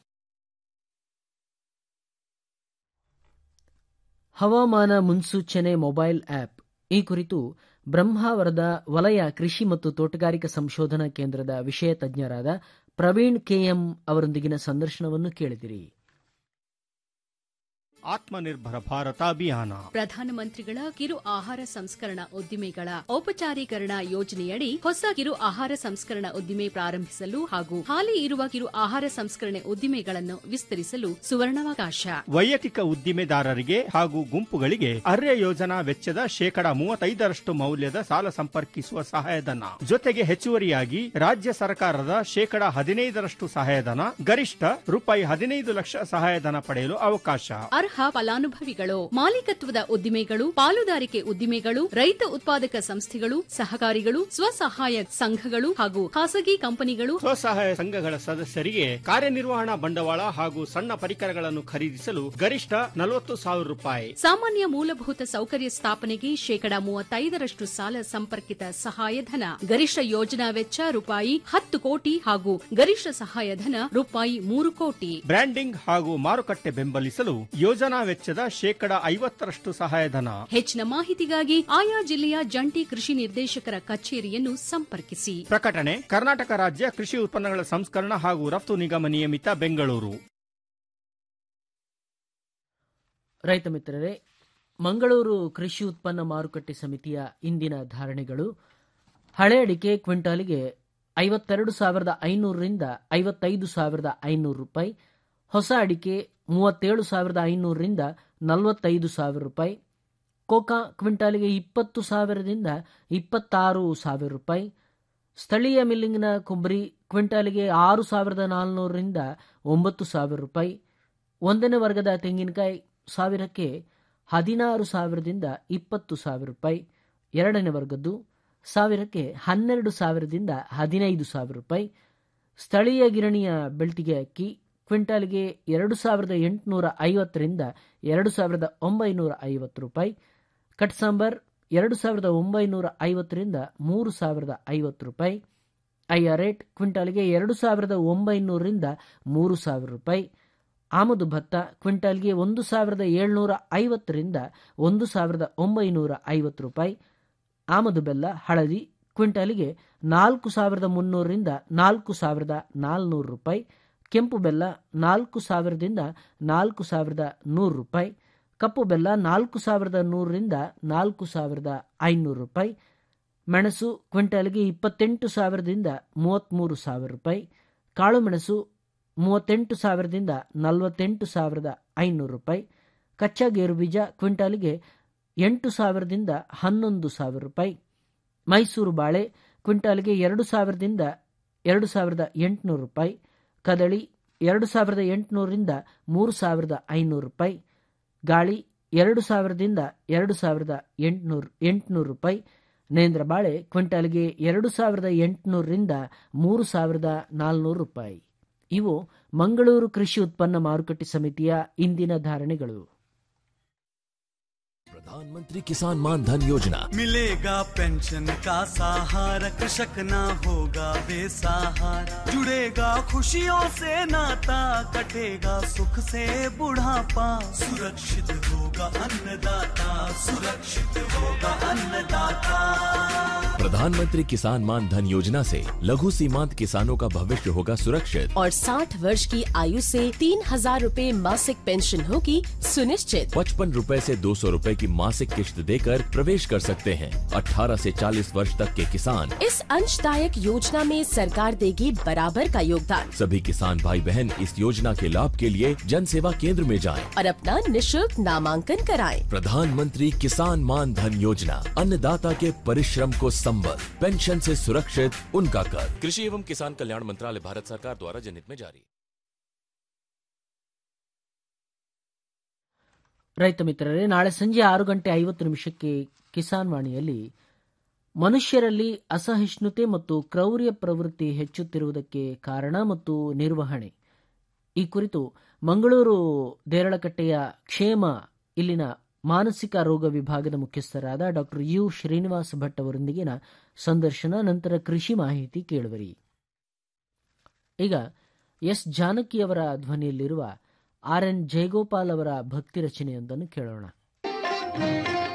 ಹವಾಮಾನ ಮುನ್ಸೂಚನೆ ಮೊಬೈಲ್ ಆಪ್ ಈ ಕುರಿತು ಬ್ರಹ್ಮಾವರದ ವಲಯ ಕೃಷಿ ಮತ್ತು ತೋಟಗಾರಿಕಾ ಸಂಶೋಧನಾ ಕೇಂದ್ರದ ವಿಷಯ ತಜ್ಞರಾದ ಪ್ರವೀಣ್ ಕೆಎಂ ಅವರೊಂದಿಗಿನ ಸಂದರ್ಶನವನ್ನು ಕೇಳಿದಿರಿ ಆತ್ಮನಿರ್ಭರ ಭಾರತ ಅಭಿಯಾನ ಪ್ರಧಾನಮಂತ್ರಿಗಳ ಕಿರು ಆಹಾರ ಸಂಸ್ಕರಣಾ ಉದ್ದಿಮೆಗಳ ಔಪಚಾರೀಕರಣ ಯೋಜನೆಯಡಿ ಹೊಸ ಕಿರು ಆಹಾರ ಸಂಸ್ಕರಣಾ ಉದ್ದಿಮೆ ಪ್ರಾರಂಭಿಸಲು ಹಾಗೂ ಹಾಲಿ ಇರುವ ಕಿರು ಆಹಾರ ಸಂಸ್ಕರಣೆ ಉದ್ದಿಮೆಗಳನ್ನು ವಿಸ್ತರಿಸಲು ಸುವರ್ಣಾವಕಾಶ ವೈಯಕ್ತಿಕ ಉದ್ದಿಮೆದಾರರಿಗೆ ಹಾಗೂ ಗುಂಪುಗಳಿಗೆ ಅರ್ಯ ಯೋಜನಾ ವೆಚ್ಚದ ಶೇಕಡ ಮೂವತ್ತೈದರಷ್ಟು ಮೌಲ್ಯದ ಸಾಲ ಸಂಪರ್ಕಿಸುವ ಸಹಾಯಧನ ಜೊತೆಗೆ ಹೆಚ್ಚುವರಿಯಾಗಿ ರಾಜ್ಯ ಸರ್ಕಾರದ ಶೇಕಡ ಹದಿನೈದರಷ್ಟು ಸಹಾಯಧನ ಗರಿಷ್ಠ ರೂಪಾಯಿ ಹದಿನೈದು ಲಕ್ಷ ಸಹಾಯಧನ ಪಡೆಯಲು ಅವಕಾಶ ಅರ್ಹ ಫಲಾನುಭವಿಗಳು ಮಾಲೀಕತ್ವದ ಉದ್ದಿಮೆಗಳು ಪಾಲುದಾರಿಕೆ ಉದ್ದಿಮೆಗಳು ರೈತ ಉತ್ಪಾದಕ ಸಂಸ್ಥೆಗಳು ಸಹಕಾರಿಗಳು ಸ್ವಸಹಾಯ ಸಂಘಗಳು ಹಾಗೂ ಖಾಸಗಿ ಕಂಪನಿಗಳು ಸ್ವಸಹಾಯ ಸಂಘಗಳ ಸದಸ್ಯರಿಗೆ ಕಾರ್ಯನಿರ್ವಹಣಾ ಬಂಡವಾಳ ಹಾಗೂ ಸಣ್ಣ ಪರಿಕರಗಳನ್ನು ಖರೀದಿಸಲು ಗರಿಷ್ಠ ನಲವತ್ತು ಸಾವಿರ ರೂಪಾಯಿ ಸಾಮಾನ್ಯ ಮೂಲಭೂತ ಸೌಕರ್ಯ ಸ್ಥಾಪನೆಗೆ ಶೇಕಡ ಮೂವತ್ತೈದರಷ್ಟು ಸಾಲ ಸಂಪರ್ಕಿತ ಸಹಾಯಧನ ಗರಿಷ್ಠ ಯೋಜನಾ ವೆಚ್ಚ ರೂಪಾಯಿ ಹತ್ತು ಕೋಟಿ ಹಾಗೂ ಗರಿಷ್ಠ ಸಹಾಯಧನ ರೂಪಾಯಿ ಮೂರು ಕೋಟಿ ಬ್ರ್ಯಾಂಡಿಂಗ್ ಹಾಗೂ ಮಾರುಕಟ್ಟೆ ಬೆಂಬಲಿಸಲು ಯೋಜನಾ ವೆಚ್ಚದ ಶೇಕಡ ಐವತ್ತರಷ್ಟು ಸಹಾಯಧನ ಹೆಚ್ಚಿನ ಮಾಹಿತಿಗಾಗಿ ಆಯಾ ಜಿಲ್ಲೆಯ ಜಂಟಿ ಕೃಷಿ ನಿರ್ದೇಶಕರ ಕಚೇರಿಯನ್ನು ಸಂಪರ್ಕಿಸಿ ಪ್ರಕಟಣೆ ಕರ್ನಾಟಕ ರಾಜ್ಯ ಕೃಷಿ ಉತ್ಪನ್ನಗಳ ಸಂಸ್ಕರಣ ಹಾಗೂ ರಫ್ತು ನಿಗಮ ನಿಯಮಿತ ಬೆಂಗಳೂರು ರೈತ ಮಿತ್ರರೇ ಮಂಗಳೂರು ಕೃಷಿ ಉತ್ಪನ್ನ ಮಾರುಕಟ್ಟೆ ಸಮಿತಿಯ ಇಂದಿನ ಧಾರಣೆಗಳು ಹಳೆ ಅಡಿಕೆ ಕ್ವಿಂಟಾಲಿಗೆ ಐವತ್ತೆರಡು ಸಾವಿರದ ಐನೂರರಿಂದ ಐವತ್ತೈದು ಸಾವಿರದ ಐನೂರು ರೂಪಾಯಿ ಹೊಸ ಅಡಿಕೆ ಮೂವತ್ತೇಳು ಸಾವಿರದ ಐನೂರರಿಂದ ನಲವತ್ತೈದು ಸಾವಿರ ರೂಪಾಯಿ ಕೋಕಾ ಕ್ವಿಂಟಾಲಿಗೆ ಇಪ್ಪತ್ತು ಸಾವಿರದಿಂದ ಇಪ್ಪತ್ತಾರು ಸಾವಿರ ರೂಪಾಯಿ ಸ್ಥಳೀಯ ಮಿಲ್ಲಿಂಗ್ನ ಕೊಬ್ಬರಿ ಕ್ವಿಂಟಾಲಿಗೆ ಆರು ಸಾವಿರದ ನಾಲ್ನೂರರಿಂದ ಒಂಬತ್ತು ಸಾವಿರ ರೂಪಾಯಿ ಒಂದನೇ ವರ್ಗದ ತೆಂಗಿನಕಾಯಿ ಸಾವಿರಕ್ಕೆ ಹದಿನಾರು ಸಾವಿರದಿಂದ ಇಪ್ಪತ್ತು ಸಾವಿರ ರೂಪಾಯಿ ಎರಡನೇ ವರ್ಗದ್ದು ಸಾವಿರಕ್ಕೆ ಹನ್ನೆರಡು ಸಾವಿರದಿಂದ ಹದಿನೈದು ಸಾವಿರ ರೂಪಾಯಿ ಸ್ಥಳೀಯ ಗಿರಣಿಯ ಬೆಳ್ತಿಗೆ ಅಕ್ಕಿ ಕ್ವಿಂಟಾಲ್ಗೆ ಎರಡು ಸಾವಿರದ ಎಂಟುನೂರ ಐವತ್ತರಿಂದ ಎರಡು ಸಾವಿರದ ಒಂಬೈನೂರ ಐವತ್ತು ರೂಪಾಯಿ ಕಟ್ ಸಾಂಬಾರ್ ಎರಡು ಸಾವಿರದ ಒಂಬೈನೂರ ಐವತ್ತರಿಂದ ಮೂರು ಸಾವಿರದ ಐವತ್ತು ರೂಪಾಯಿ ಐಆರ್ ರೇಟ್ ಕ್ವಿಂಟಾಲ್ಗೆ ಎರಡು ಸಾವಿರದ ಒಂಬೈನೂರರಿಂದ ಮೂರು ಸಾವಿರ ರೂಪಾಯಿ ಆಮದು ಭತ್ತ ಕ್ವಿಂಟಾಲ್ಗೆ ಒಂದು ಸಾವಿರದ ಏಳ್ನೂರ ಐವತ್ತರಿಂದ ಒಂದು ಸಾವಿರದ ಒಂಬೈನೂರ ಐವತ್ತು ರೂಪಾಯಿ ಆಮದು ಬೆಲ್ಲ ಹಳದಿ ಕ್ವಿಂಟಾಲಿಗೆ ನಾಲ್ಕು ಸಾವಿರದ ಮುನ್ನೂರರಿಂದ ನಾಲ್ಕು ಸಾವಿರದ ನಾಲ್ನೂರು ರೂಪಾಯಿ ಕೆಂಪು ಬೆಲ್ಲ ನಾಲ್ಕು ಸಾವಿರದಿಂದ ನಾಲ್ಕು ಸಾವಿರದ ನೂರು ರೂಪಾಯಿ ಕಪ್ಪು ಬೆಲ್ಲ ನಾಲ್ಕು ಸಾವಿರದ ನೂರರಿಂದ ನಾಲ್ಕು ಸಾವಿರದ ಐನೂರು ರೂಪಾಯಿ ಮೆಣಸು ಕ್ವಿಂಟಾಲ್ಗೆ ಇಪ್ಪತ್ತೆಂಟು ಸಾವಿರದಿಂದ ಮೂವತ್ತ್ಮೂರು ಸಾವಿರ ರೂಪಾಯಿ ಕಾಳುಮೆಣಸು ಮೂವತ್ತೆಂಟು ಸಾವಿರದಿಂದ ನಲವತ್ತೆಂಟು ಸಾವಿರದ ಐನೂರು ರೂಪಾಯಿ ಕಚ್ಚಾ ಗೇರು ಬೀಜ ಕ್ವಿಂಟಾಲಿಗೆ ಎಂಟು ಸಾವಿರದಿಂದ ಹನ್ನೊಂದು ಸಾವಿರ ರೂಪಾಯಿ ಮೈಸೂರು ಬಾಳೆ ಕ್ವಿಂಟಾಲ್ಗೆ ಎರಡು ಸಾವಿರದಿಂದ ಎರಡು ಸಾವಿರದ ಎಂಟುನೂರು ರೂಪಾಯಿ ಕದಳಿ ಎರಡು ಸಾವಿರದ ಎಂಟುನೂರರಿಂದ ಮೂರು ಸಾವಿರದ ಐನೂರು ರೂಪಾಯಿ ಗಾಳಿ ಎರಡು ಸಾವಿರದಿಂದ ಎರಡು ಸಾವಿರದ ಎಂಟುನೂರು ಎಂಟುನೂರು ರೂಪಾಯಿ ನೇಂದ್ರ ಬಾಳೆ ಕ್ವಿಂಟಾಲ್ಗೆ ಎರಡು ಸಾವಿರದ ಎಂಟುನೂರರಿಂದ ಮೂರು ಸಾವಿರದ ನಾಲ್ನೂರು ರೂಪಾಯಿ ಇವು ಮಂಗಳೂರು ಕೃಷಿ ಉತ್ಪನ್ನ ಮಾರುಕಟ್ಟೆ ಸಮಿತಿಯ ಇಂದಿನ ಧಾರಣೆಗಳು प्रधानमंत्री किसान मान धन योजना मिलेगा पेंशन का सहारा कृषक ना होगा बेसहारा जुड़ेगा खुशियों से नाता कटेगा सुख से बुढ़ापा सुरक्षित होगा अन्नदाता सुरक्षित होगा अन्नदाता प्रधान प्रधानमंत्री किसान मान धन योजना से लघु सीमांत किसानों का भविष्य होगा सुरक्षित और 60 वर्ष की आयु से तीन हजार रूपए मासिक पेंशन होगी सुनिश्चित पचपन रूपए ऐसी दो सौ रूपए की मासिक किश्त देकर प्रवेश कर सकते हैं 18 से 40 वर्ष तक के किसान इस अंशदायक योजना में सरकार देगी बराबर का योगदान सभी किसान भाई बहन इस योजना के लाभ के लिए जन सेवा केंद्र में जाएं। और अपना निशुल्क नामांकन कराएं। प्रधानमंत्री किसान मान धन योजना अन्नदाता के परिश्रम को संबल पेंशन से सुरक्षित उनका कर कृषि एवं किसान कल्याण मंत्रालय भारत सरकार द्वारा जनहित में जारी ರೈತ ಮಿತ್ರರೇ ನಾಳೆ ಸಂಜೆ ಆರು ಗಂಟೆ ಐವತ್ತು ನಿಮಿಷಕ್ಕೆ ಕಿಸಾನ್ ವಾಣಿಯಲ್ಲಿ ಮನುಷ್ಯರಲ್ಲಿ ಅಸಹಿಷ್ಣುತೆ ಮತ್ತು ಕ್ರೌರ್ಯ ಪ್ರವೃತ್ತಿ ಹೆಚ್ಚುತ್ತಿರುವುದಕ್ಕೆ ಕಾರಣ ಮತ್ತು ನಿರ್ವಹಣೆ ಈ ಕುರಿತು ಮಂಗಳೂರು ದೇರಳಕಟ್ಟೆಯ ಕ್ಷೇಮ ಇಲ್ಲಿನ ಮಾನಸಿಕ ರೋಗ ವಿಭಾಗದ ಮುಖ್ಯಸ್ಥರಾದ ಡಾಕ್ಟರ್ ಯು ಶ್ರೀನಿವಾಸ ಭಟ್ ಅವರೊಂದಿಗಿನ ಸಂದರ್ಶನ ನಂತರ ಕೃಷಿ ಮಾಹಿತಿ ಕೇಳುವರಿ ಈಗ ಎಸ್ ಜಾನಕಿಯವರ ಧ್ವನಿಯಲ್ಲಿರುವ ಆರ್ ಎನ್ ಜಯಗೋಪಾಲ್ ಅವರ ಭಕ್ತಿ ರಚನೆಯೊಂದನ್ನು ಕೇಳೋಣ